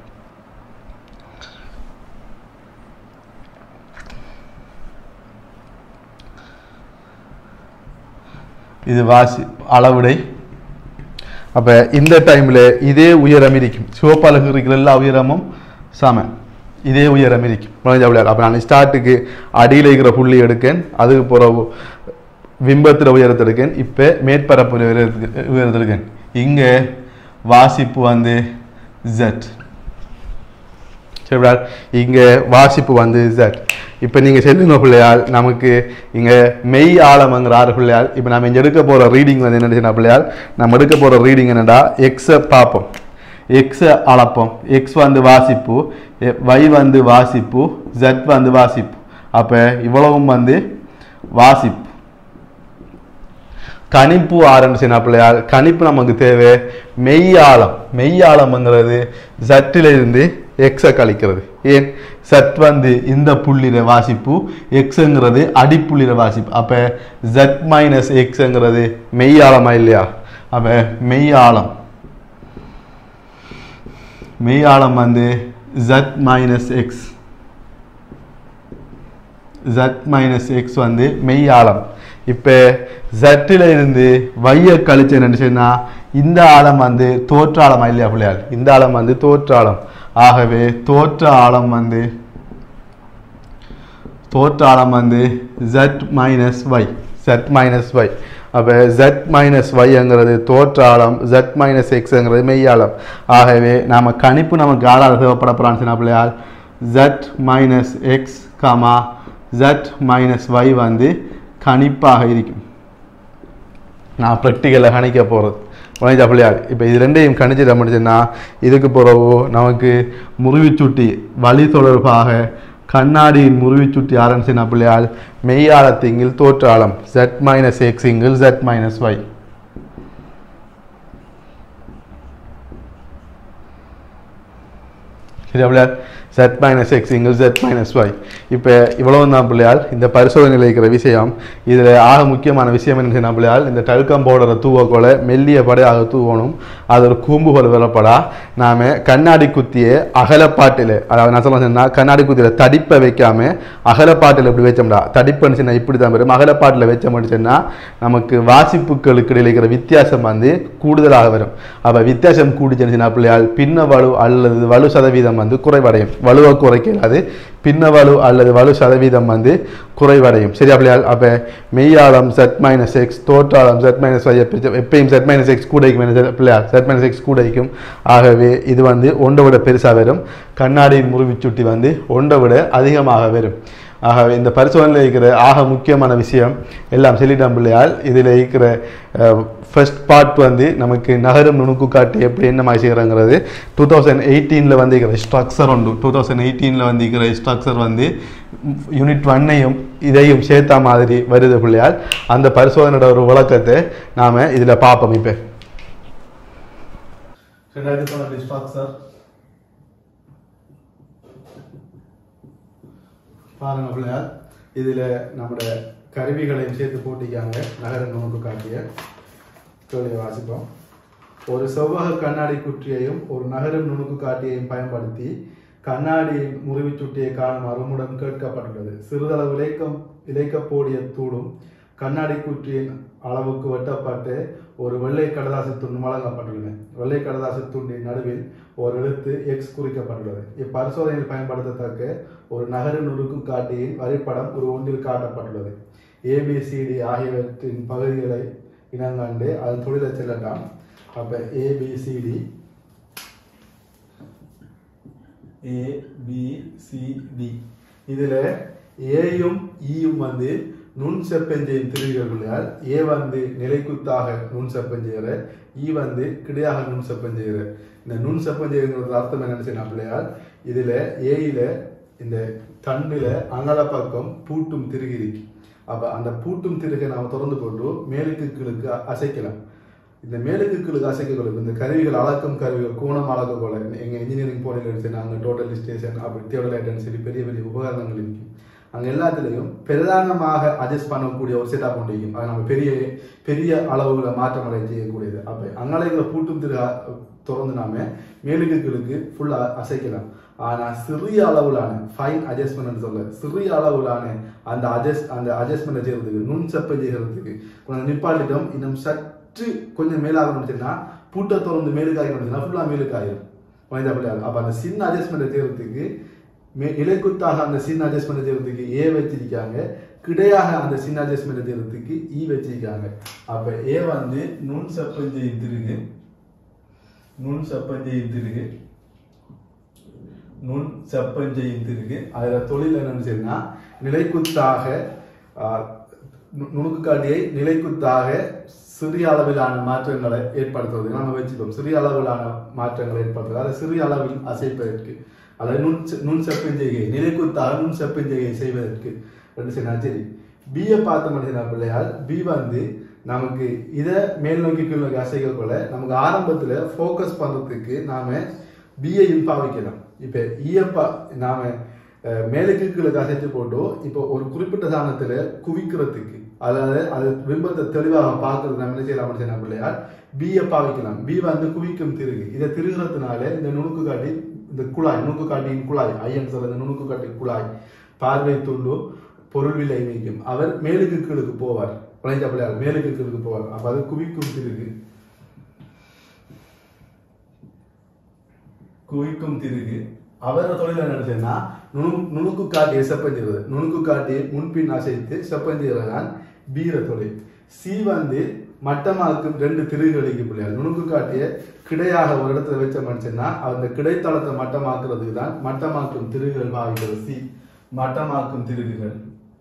இது வாசி அளவுடை அப்போ இந்த டைமில் இதே உயரம் இருக்கும் சிவப்பழகு இருக்கிற எல்லா உயரமும் சமன் இதே உயரம் இருக்கும் நுழைஞ்ச விளையாடு அப்போ நான் ஸ்டார்ட்டுக்கு அடியில் இருக்கிற புள்ளி எடுக்கேன் அதுக்கு பிறகு விம்பத்தில் உயரத்தை எடுக்கேன் இப்போ மேற்பரப்பு உயரத்துக்கு உயரத்தை எடுக்கேன் இங்கே வாசிப்பு வந்து ஜெட் சரிடா இங்கே வாசிப்பு வந்து ஜெட் இப்போ நீங்கள் செல்லுங்க பிள்ளையால் நமக்கு இங்கே மெய் ஆழமங்கிற ஆறு பிள்ளையால் இப்போ நம்ம இங்கே எடுக்க போகிற ரீடிங் வந்து என்ன பிள்ளையால் நம்ம எடுக்க போகிற ரீடிங் என்னடா எக்ஸை பார்ப்போம் எக்ஸை அளப்போம் எக்ஸ் வந்து வாசிப்பு y வந்து வாசிப்பு z வந்து வாசிப்பு அப்போ இவ்வளவும் வந்து வாசிப்பு கணிப்பு ஆரம்பிச்சு சின்ன பிள்ளையால் கணிப்பு நமக்கு தேவை மெய்யாளம் மெய்யாளம்ங்கிறது சட்டிலிருந்து எக்ஸை கழிக்கிறது ஏன் சட் வந்து இந்த புள்ளிர வாசிப்பு எக்ஸுங்கிறது அடிப்புள்ளிர வாசிப்பு அப்போ ஜட் மைனஸ் எக்ஸுங்கிறது மெய்யாளமா இல்லையா அப்போ மெய்யாளம் மெய்யாளம் வந்து Z minus X Z minus X வந்து மெய்யாளம் இப்போ ஜட்டில் இருந்து வைய கழிச்சு என்ன சொன்னா இந்த ஆழம் வந்து தோற்ற ஆழமா இல்லையா பிள்ளையாள் இந்த ஆழம் வந்து தோற்ற ஆழம் ஆகவே தோற்ற ஆழம் வந்து தோற்ற ஆழம் வந்து z minus Y z minus Y அப்போ z மைனஸ் ஒய்ங்கிறது தோற்ற ஆழம் z மைனஸ் எக்ஸுங்கிறது மெய்யாழம் ஆகவே நாம கணிப்பு நமக்கு ஆளாக தேவைப்பட போகிறான்னு சொன்னா பிள்ளையால் z minus X comma z minus Y வந்து கணிப்பாக இருக்கும் நான் ப்ராக்டிக்கலில் கணிக்க போகிறது உழைஞ்சா பிள்ளையார் இப்போ இது ரெண்டையும் கணிச்சிட முடிச்சுன்னா இதுக்கு பிறகு நமக்கு முறிவுச்சுட்டி வழி தொடர்பாக கண்ணாடியின் முறிவுச்சுட்டி ஆரம்பிச்சினா பிள்ளையால் மெய்யாளத்திங்கில் தோற்றாளம் z மைனஸ் எக்ஸ் இங்கில் z மைனஸ் ஒய் சரியா பிள்ளையார் z மைனஸ் எக்ஸ் இங்கில் z மைனஸ் ஒய் இப்போ இவ்வளவு தான் பிள்ளையால் இந்த பரிசோதனையில் இருக்கிற விஷயம் இதில் ஆக முக்கியமான விஷயம் என்ன சொன்னா பிள்ளையால் இந்த டல்கம் பவுடரை தூவக்கொள்ள மெல்லிய படையாக தூவணும் அது ஒரு கூம்புகள் வரப்படா நாம் கண்ணாடி குத்திய அகலப்பாட்டில் அதாவது நான் சொல்ல சொன்னா கண்ணாடி குத்தியில் தடிப்பை வைக்காம அகலப்பாட்டில் இப்படி வச்சோம்டா தடிப்புன்னு சொன்னா இப்படி தான் வரும் அகலப்பாட்டில் வச்சோம்னு சொன்னா நமக்கு வாசிப்புகளுக்கு இடையில இருக்கிற வித்தியாசம் வந்து கூடுதலாக வரும் அப்போ வித்தியாசம் கூடிச்சுன்னு சொன்னா பிள்ளையால் பின்ன வலு அல்லது வலு சதவீதம் வந்து குறைவடையும் வலுவை குறைக்கலாது பின்ன வலு அல்லது வலு சதவீதம் வந்து குறைவடையும் சரியா பிள்ளையால் அப்போ மெய்யாளம் செட் மைனஸ் எக்ஸ் தோற்றாளம் செட் மைனஸ் ஒய் எப்பயும் செட் மைனஸ் எக்ஸ் கூடைக்கும் பிள்ளையார் செட் மைனஸ் எக்ஸ் கூடைக்கும் ஆகவே இது வந்து ஒன்றை விட பெருசாக வரும் கண்ணாடியின் முறிவுச்சுட்டி வந்து ஒன்றை விட அதிகமாக வரும் ஆகவே இந்த பரிசோதனையில் இருக்கிற ஆக முக்கியமான விஷயம் எல்லாம் சொல்லிட்டோம் பிள்ளையால் இதில் இருக்கிற ஃபர்ஸ்ட் பார்ட் வந்து நமக்கு நகரும் நுணுக்கு காட்டி எப்படி என்ன மாதிரி செய்கிறங்கிறது டூ தௌசண்ட் எயிட்டீனில் வந்து இருக்கிற ஸ்ட்ரக்சர் உண்டு டூ தௌசண்ட் எயிட்டீனில் வந்து இருக்கிற ஸ்ட்ரக்சர் வந்து யூனிட் ஒன்னையும் இதையும் சேர்த்த மாதிரி வருது பிள்ளையால் அந்த பரிசோதனையோட ஒரு விளக்கத்தை நாம் இதில் பார்ப்போம் இப்போ ரெண்டாயிரத்தி தொண்ணூறு ஸ்ட்ரக்சர் பாருங்க பிள்ளையார் இதில் நம்முடைய கருவிகளையும் சேர்த்து போட்டிக்காங்க நகர நோக்கு காட்டிய கேள்வியை வாசிப்போம் ஒரு செவ்வக கண்ணாடி குற்றியையும் ஒரு நகரும் நுணுக்கு காட்டியையும் பயன்படுத்தி கண்ணாடியின் முறிவுச் சுட்டியை காணும் அருமுடன் கேட்கப்பட்டுள்ளது சிறிதளவு இலைக்கம் இலைக்கப்போடிய தூளும் கண்ணாடி குற்றியின் அளவுக்கு வெட்டப்பட்டு ஒரு வெள்ளை கடதாசு துண்டு வழங்கப்பட்டுள்ளன வெள்ளை கடதாசு துண்டின் நடுவில் ஒரு எழுத்து எக்ஸ் குறிக்கப்பட்டுள்ளது இப்பரிசோதனையில் பயன்படுத்தத்தக்க ஒரு நகரு நுணுக்கு காட்டியின் வரைபடம் ஒரு ஒன்றில் காட்டப்பட்டுள்ளது ஏபிசிடி ஆகியவற்றின் பகுதிகளை இனங்கண்டு அது தொழிலை செல்லலாம் அப்ப ஏபிசிடி ஏபிசிடி இதுல ஏயும் ஈயும் வந்து நுண் செப்பஞ்செய்யும் திருவிகள் ஏ வந்து நிலைக்குத்தாக நுண் செப்பஞ்செய்கிற ஈ வந்து கிடையாக நுண் செப்பஞ்செய்கிற இந்த நுண் செப்பஞ்செய்கிறது அர்த்தம் என்னன்னு சொன்னா பிள்ளையார் இதுல ஏயில இந்த தண்டுல அங்கல பக்கம் பூட்டும் திருகி இருக்கு அப்ப அந்த பூட்டும் திருகை நாம திறந்து போட்டு மேலுக்கு கீழுக்கு அ- அசைக்கலாம் இந்த மேலுக்கு கீழுக்கு அசைக்கக்கூடிய இந்த கருவிகள் அளக்கும் கருவிகள் கோணம் அளக்க போல எங்க இன்ஜினியரிங் போனீங்கன்னு அங்க டோட்டல் ஸ்டேஷன் அப்படி தியோடலைட்னு சொல்லி பெரிய பெரிய உபகரணங்கள் இருக்கு அங்க எல்லாத்துலயும் பிரதானமாக அட்ஜஸ்ட் பண்ணக்கூடிய ஒரு செட்டப் ஒன்று இருக்கும் அது நம்ம பெரிய பெரிய அளவுல மாற்றம் அடைய செய்யக்கூடியது அப்ப அங்கலைகளை பூட்டும் திரு திறந்து நாம மேலுக்கு கீழுக்கு ஃபுல்லா அசைக்கலாம் ஆனா சிறிய அளவிலான ஃபைன் அட்ஜஸ்ட்மெண்ட் சொல்ல சிறிய அளவிலான அந்த அட்ஜஸ்ட் அந்த அட்ஜஸ்ட்மெண்ட் செய்யறதுக்கு நுண் செப்பை செய்யறதுக்கு கொஞ்சம் நிப்பாட்டிட்டோம் இன்னும் சற்று கொஞ்சம் மேலாக முடிச்சுன்னா பூட்டை திறந்து மேலுக்கு ஆகிடுச்சுன்னா ஃபுல்லா மேலுக்கு ஆயிரும் மனித பிள்ளையார் அப்ப அந்த சின்ன அட்ஜஸ்ட்மெண்ட் செய்யறதுக்கு மே இலைக்குத்தாக அந்த சின்ன அட்ஜஸ்ட்மெண்ட் செய்யறதுக்கு ஏ வச்சிருக்காங்க கிடையாக அந்த சின்ன அட்ஜஸ்ட்மெண்ட் செய்யறதுக்கு இ வச்சிருக்காங்க அப்ப ஏ வந்து நுண் செப்பஞ்செய் திருகு நுண் செப்பஞ்செய் திருகு நுண் செப்பஞ்செய்யும் திருகு அதுல தொழில் என்னன்னு சொன்னா நிலைக்குத்தாக ஆஹ், நு- நுணுக்குக்காட்டியை நிலைக்குத்தாக சிறிய அளவிலான மாற்றங்களை ஏற்படுத்துவது நம்ம வச்சுப்போம் சிறிய அளவிலான மாற்றங்களை ஏற்படுத்துவது அதை சிறிய அளவில் அசைப்பதற்கு அதை நுண் செ- நுண் செப்பஞ்செய்கை நிலைக்குத்தாக நுண் செப்பஞ்செய்கை செய்வதற்கு ரெண்டு சரி சரி பிஏ பார்த்த மனிதனா பிள்ளையால் பி வந்து நமக்கு இதை மேல் நோக்கி கீழ் நோக்கி அசைக்கக்குள்ள நமக்கு ஆரம்பத்துல ஃபோக்கஸ் பண்றதுக்கு நாம பிஏயும் பாவிக்கலாம் இப்ப இயப்பா நாம அஹ், மேலுக்கு கீழே அசைச்சு போட்டு இப்போ ஒரு குறிப்பிட்ட சாணத்துல குவிக்கிறதுக்கு அதாவது அது பிம்பத்தை தெளிவாக பார்க்கறது நம்ம என்ன செய்யலாம் சொன்ன பிள்ளையார் பிஏ பாவிக்கலாம் பி வந்து குவிக்கும் திருகு இதை திருகிறதுனால இந்த நுணுக்கு காட்டி இந்த குழாய் நுணுக்கு காட்டியின் குழாய் ஐயன் சொல்றது நுணுக்கு காட்டி குழாய் பார்வை துண்டு பொருள் விலை வைக்கும் அவர் மேலுக்கு கீழுக்கு போவார் வளைஞ்ச பிள்ளையார் மேலுக்கு இருக்கிறதுக்கு போவார் அப்ப அது குவிக்கும் திருகு குவிக்கும் திருகு அவர தொழில் என்ன செய்யணும்னா நுணு நுணுக்கு காட்டியை செப்பஞ்சிடுறது நுணுக்கு காட்டியை முன்பின் அசைத்து செப்பஞ்சிடுறது தான் வீர தொழில் சி வந்து மட்டமாக்கும் ரெண்டு திருகுகளுக்கு பிள்ளையார் நுணுக்கு காட்டிய கிடையாக ஒரு இடத்துல வச்ச மனுஷன்னா அந்த கிடைத்தளத்தை மட்டமாக்குறதுக்கு தான் மட்டமாக்கும் திருகுகள் பாவிக்கிறது சி மட்டமாக்கும் திருகுகள்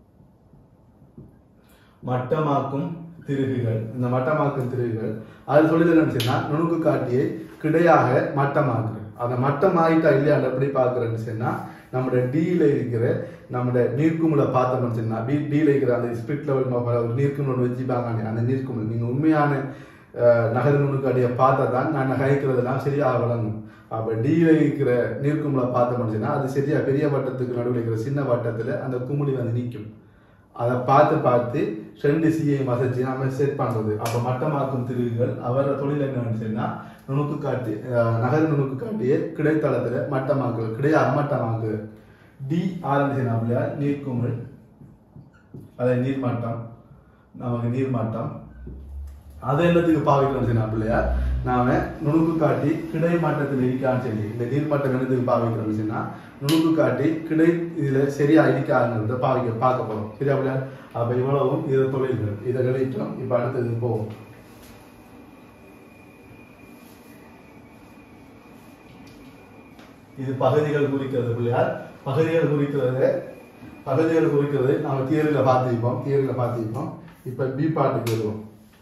மட்டமாக்கும் திருகுகள் இந்த மட்டமாக்கும் திருகுகள் அது தொழில் என்னன்னு சொன்னா நுணுக்கு காட்டியை கிடையாக மட்டமாக்குறது அதை மட்டமாயிட்டா இல்லையா எப்படி பார்க்குறேன்னு சொன்னா நம்மளோட டீல இருக்கிற நம்மளோட நீர்க்குமுளை பார்த்தோம்னு சொன்னா பி டீல இருக்கிற அந்த ஸ்பிரிட் லெவல் ஒரு நீர்க்குமுள் வச்சுப்பாங்க அந்த நீர்க்குமுள் நீங்க உண்மையான அஹ், நகர் நுணுக்காட்டியை பார்த்தா தான் நான் நகைக்கிறதெல்லாம் சரியாக வழங்கும் அப்ப டீல இருக்கிற நீர்க்குமுளை பார்த்தோம்னு சொன்னா அது சரியா பெரிய வட்டத்துக்கு நடுவில் இருக்கிற சின்ன வட்டத்துல அந்த குமுளி வந்து நிற்கும் அதை பார்த்து பார்த்து ரெண்டு சிஐ மசச்சு நம்ம செட் பண்றது அப்ப மட்டமாக்கும் திருகுகள் அவர தொழில் என்னன்னு சொன்னா நுணுக்கு காட்டி அஹ், நகர் நுணுக்கு காட்டிய கிடைத்தளத்துல மட்டமாக்கு கிடையா மட்டமாக்கு டி ஆரம்பிச்சு நீர்க்குமிழ் அதை நீர்மட்டம் நமக்கு நீர்மட்டம் அது என்னத்துக்கு பாவிக்கிறோம் சொன்னா பிள்ளையா நாம நுணுக்கு காட்டி கிடை மட்டத்தில் இருக்கான்னு சொல்லி இந்த நீர்மட்டம் என்னத்துக்கு பாவிக்கிறோம் சொன்னா நுணுக்கு காட்டி கிடை இதுல சரியா இருக்காங்கிறத பாவிக்க பார்க்க போறோம் சரியா பிள்ளையா அப்ப இவ்வளவும் இது தொழில்கள் இதை கிடைத்தோம் இப்ப அடுத்தது போவோம் இது பகுதிகள் குறிக்கிறது பிள்ளையார் பகுதிகள் குறிக்கிறது பகுதிகள் குறிக்கிறது நாம தியரியில் பார்த்துருப்போம் தியரியில் பார்த்துருப்போம் இப்ப பி பாட்டுக்கு வருவோம்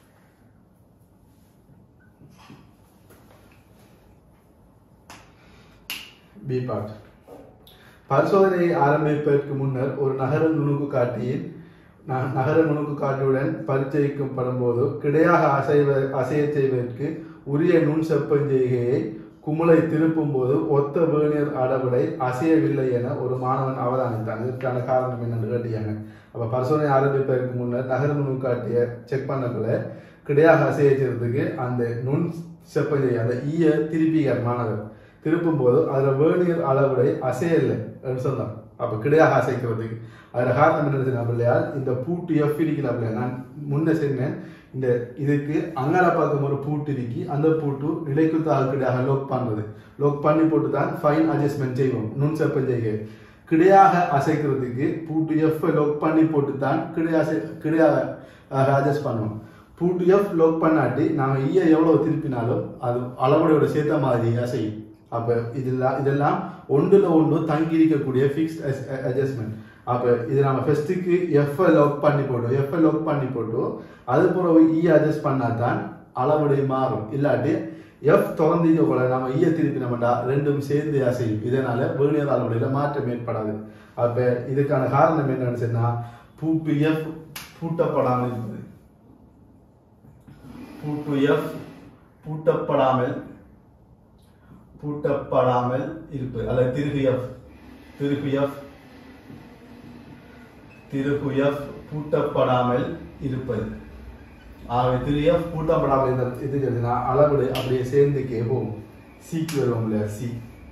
பி பார்ட் பரிசோதனையை ஆரம்பிப்பதற்கு முன்னர் ஒரு நகர நுணுக்கு காட்டியில் ந- நகர நுணுக்கு காட்டியுடன் பரிச்சயிக்கப்படும் போது கிடையாக அசைவ அசையச் செய்வதற்கு உரிய நுண் செப்பஞ்செய்கையை குமுளை திருப்பும் போது ஒத்த வேணியர் அளவுடை அசையவில்லை என ஒரு மாணவன் அவதானித்தான் இதற்கான காரணம் என்னன்னு கேட்டீங்க அப்ப பரிசோதனை ஆரம்பிப்பதற்கு முன்னர் நகர நுணுக்கு காட்டிய செக் பண்ணக்குள்ள கிடையாக அசையறதுக்கு அந்த நுண் செப்பஞ்செய்கை அந்த ஈய திருப்பியார் மாணவர் திருப்பும் போது அதுல வேணியர் அளவுடை அசையலை அப்படின்னு சொன்னார் அப்ப கிடையாக அசைக்கிறதுக்கு அதுல காரணம் என்ன சொன்னா பிள்ளையால் இந்த பூட்டு எஃப் இருக்கல பிள்ளையா நான் முன்ன சொன்னேன் இந்த இதுக்கு அங்கால பக்கம் ஒரு பூட்டு இருக்கி அந்த பூட்டு நிலைக்குத்தாக கிடையாக லோக் பண்றது லோக் பண்ணி போட்டு தான் ஃபைன் அட்ஜஸ்ட்மெண்ட் செய்வோம் நுண் செப்பம் செய்க கிடையாக அசைக்கிறதுக்கு பூட்டு எஃப் லோக் பண்ணி போட்டு தான் கிடையாக கிடையாக அட்ஜஸ்ட் பண்ணுவோம் பூட்டு எஃப் லோக் பண்ணாட்டி நாம ஈய எவ்வளவு திருப்பினாலும் அது அளவுடையோட சேர்த்த மாதிரி அசையும் அப்ப இதெல்லாம் இதெல்லாம் ஒன்றுல ஒன்று தங்கி இருக்கக்கூடிய ஃபிக்ஸ்ட் அட்ஜஸ்ட்மெண்ட் அப்ப இது நம்ம ஃபர்ஸ்ட்டுக்கு எஃப் லாக் பண்ணி போட்டோம் எஃப் லாக் பண்ணி போட்டோம் அது பிறகு இ அட்ஜஸ்ட் பண்ணா தான் அளவுடைய மாறும் இல்லாட்டி எஃப் திறந்தீங்க கூட நம்ம ஈய திருப்பி நம்மடா ரெண்டும் சேர்ந்து அசையும் இதனால வேணியர் அளவுடையில மாற்றம் ஏற்படாது அப்ப இதுக்கான காரணம் என்னன்னு சொன்னா பூட்டு எஃப் பூட்டப்படாமல் இருப்பது பூட்டு எஃப் பூட்டப்படாமல் பூட்டப்படாமல் இருப்பது அல்லது திருகு எஃப் திருகு எஃப் திருகு எஃப் பூட்டப்படாமல் இருப்பது ஆகவே திரு எஃப் பூட்டப்படாமல் இருந்த இது எழுதுனா அளவு அப்படியே சேர்ந்துக்கே போகும் சிக்கு வருவோம் இல்லையா சி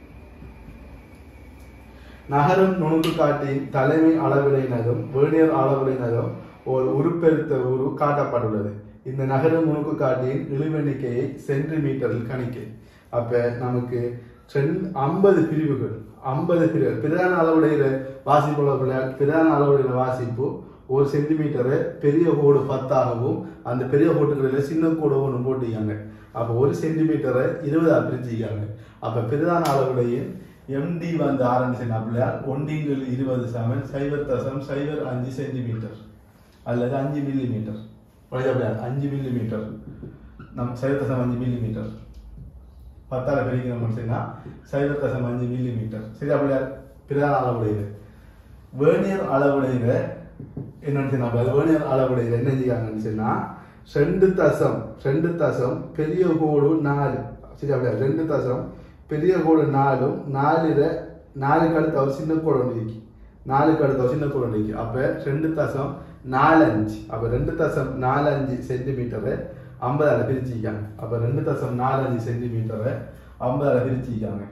நகரும் நுணுக்கு காட்டின் தலைமை அளவிடையினதும் வேணியர் அளவிடையினதும் ஒரு உருப்பெருத்த உரு காட்டப்பட்டுள்ளது இந்த நகரும் நுணுக்கு காட்டியின் இழிவெண்ணிக்கையை சென்டிமீட்டரில் கணிக்க அப்ப நமக்கு ஐம்பது பிரிவுகள் ஐம்பது பிரிவுகள் பிரதான அளவுடைய வாசிப்புள்ள பிள்ளையார் பிரதான அளவுடைய வாசிப்பு ஒரு சென்டிமீட்டரை பெரிய கோடு பத்தாகவும் அந்த பெரிய கோட்டுகளில் சின்ன கோடு ஒன்று போட்டிருக்காங்க அப்போ ஒரு சென்டிமீட்டரை இருபதா பிரிச்சுக்காங்க அப்போ பிரதான அளவுடைய எம்டி வந்து ஆரம்பிச்சு பிள்ளையார் ஒன்றிங்கில் இருபது சமன் சைபர் தசம் சைபர் அஞ்சு சென்டிமீட்டர் அல்லது அஞ்சு மில்லி மீட்டர் பிள்ளையார் அஞ்சு மில்லி மீட்டர் நம் சைபர் தசம் அஞ்சு மில்லி மீட்டர் பத்தால பெருக்கணும் அப்படின்னா சைபர் தசம் அஞ்சு மில்லி மீட்டர் சரி அப்படியா பிரதான அளவுடையது வேர்னியர் அளவுடையது என்னன்னு சொன்னா வேர்னியர் அளவுடையது என்ன செய்யாங்கன்னு சொன்னா ரெண்டு தசம் ரெண்டு தசம் பெரிய கோடு நாலு சரி அப்படியா ரெண்டு தசம் பெரிய கோடு நாலும் நாலுல நாலுக்கு அடுத்த ஒரு சின்ன கோடு ஒன்று இருக்கு நாலுக்கு அடுத்த ஒரு சின்ன கோடு ஒன்று இருக்கு அப்ப ரெண்டு தசம் நாலஞ்சு அப்ப ரெண்டு தசம் நாலஞ்சு சென்டிமீட்டரை ஐம்பதால பிரிச்சுக்காங்க அப்ப ரெண்டு தசம் நாலஞ்சு சென்டிமீட்டரை ஐம்பதால பிரிச்சுக்காங்க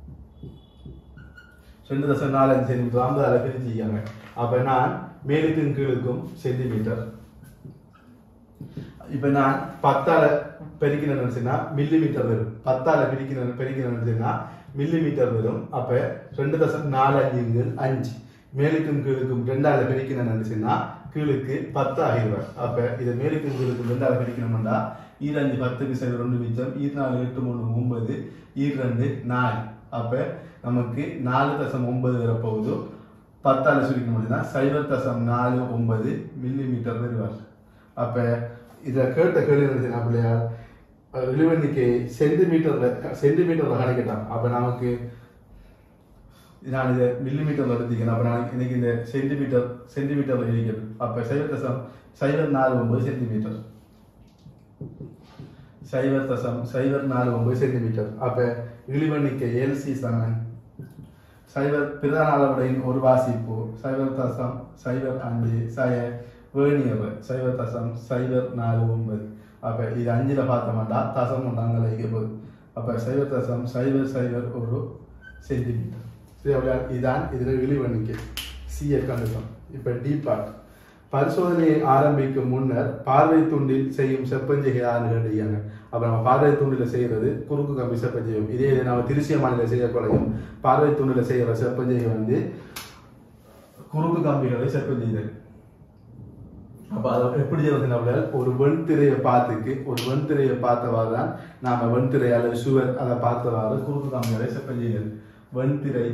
ரெண்டு தசம் நாலஞ்சு சென்டிமீட்டர் ஐம்பதால பிரிச்சுக்காங்க அப்ப நான் மேலுக்கும் கீழுக்கும் சென்டிமீட்டர் இப்போ நான் பத்தால பெருக்கினேன்னு சொன்னா மில்லி மீட்டர் வரும் பத்தால பிரிக்கணும் பெருக்கினேன்னு சொன்னா மில்லி மீட்டர் வரும் அப்ப ரெண்டு தசம் நாலு அஞ்சு அஞ்சு மேலுக்கும் கீழுக்கும் ரெண்டால பிரிக்கணும்னு சொன்னா கீழுக்கு பத்து ஆகிடுவார் அப்ப இதை மேலுக்கும் கீழுக்கும் ரெண்டால பிரிக்கணும்னா ஈரஞ்சு பத்துக்கு சைடு ரெண்டு மிச்சம் ஈர் நாலு எட்டு மூணு ஒன்பது ஈர் ரெண்டு நாலு அப்ப நமக்கு நாலு தசம் ஒன்பது வரப்போகுது பத்தால சுருக்க முடியுதுன்னா சைபர் தசம் நாலு ஒன்பது மில்லி மீட்டர் வருவார் அப்ப இதை கேட்ட கேள்வி என்ன பிள்ளையார் இழுவெண்ணிக்கை சென்டிமீட்டர்ல சென்டிமீட்டர்ல கணக்கிட்டான் அப்ப நமக்கு நான் இதை மில்லி மீட்டர்ல எடுத்துக்கிறேன் அப்ப நான் இன்னைக்கு இந்த சென்டிமீட்டர் சென்டிமீட்டர்ல இருக்கிறது அப்ப சைபர் தசம் சைபர் நாலு ஒன்பது சென்டிமீட்டர் சைபர் தசம் சைபர் நாலு ஒன்பது சென்டிமீட்டர் அப்ப இழிவெண்ணிக்கை எல்சி சமன் சைபர் பிரதான அளவுடையின் ஒரு வாசிப்பு சைபர் தசம் சைபர் அஞ்சு சய வேணியர் சைபர் தசம் சைபர் நாலு ஒன்பது அப்ப இது அஞ்சுல பார்த்த மாட்டா தசம் ஒன்று அங்கே வைக்க போகுது அப்ப சைபர் தசம் சைபர் சைபர் ஒரு சென்டிமீட்டர் சரி அப்படியா இதான் இதுல இழிவெண்ணிக்கை சிஏ கண்டுட்டோம் இப்ப டி பார்ட் பரிசோதனையை ஆரம்பிக்கும் முன்னர் பார்வை துண்டில் செய்யும் செப்பஞ்செய்கை யாரு கேட்டீங்க அப்ப நம்ம பார்வை துண்டில செய்யறது குறுக்கு கம்பி செப்பஞ்செய்யும் இதே இது நம்ம திருச்சியமானில செய்யக்கூடையும் பார்வை துண்டில செய்யற செப்பஞ்செய்கை வந்து குறுக்கு கம்பிகளை செப்பஞ்செய்தல் அப்ப அதை எப்படி செய்யறது ஒரு வெண்திரையை பார்த்துக்கு ஒரு வெண்திரையை பார்த்தவாறு தான் நாம வெண்திரை அல்லது சுவர் அதை பார்த்தவாறு குறுக்கு கம்பிகளை செப்பஞ்செய்தல் வெண்திரை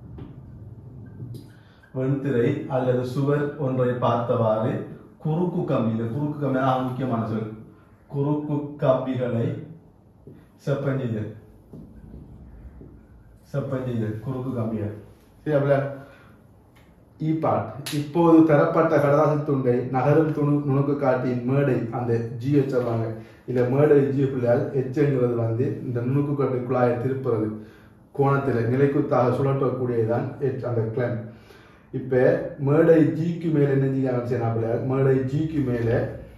வெண்திரை அல்லது சுவர் ஒன்றை பார்த்தவாறு குறுக்கு கம்பி இந்த குறுக்கு கம்பி தான் முக்கியமான சொல் குறுக்கு கம்பிகளை செப்பஞ்செய்தல் செப்பஞ்செய்தல் குறுக்கு கம்பிகள் சரி அப்படியா இ பார்ட் இப்போது தரப்பட்ட கடதாசி துண்டை நகரும் துணு நுணுக்கு காட்டியின் மேடை அந்த ஜி வச்சிருவாங்க இல்ல மேடை ஜி பிள்ளையால் எச்சுங்கிறது வந்து இந்த நுணுக்கு காட்டு குழாயை திருப்புறது கோணத்தில் நிலைக்குத்தாக சுழற்றக்கூடியதான் எச் அந்த கிளம் இப்ப மேடை ஜிக்கு மேல என்ன செய்யறாங்க மேடை ஜிக்கு மேல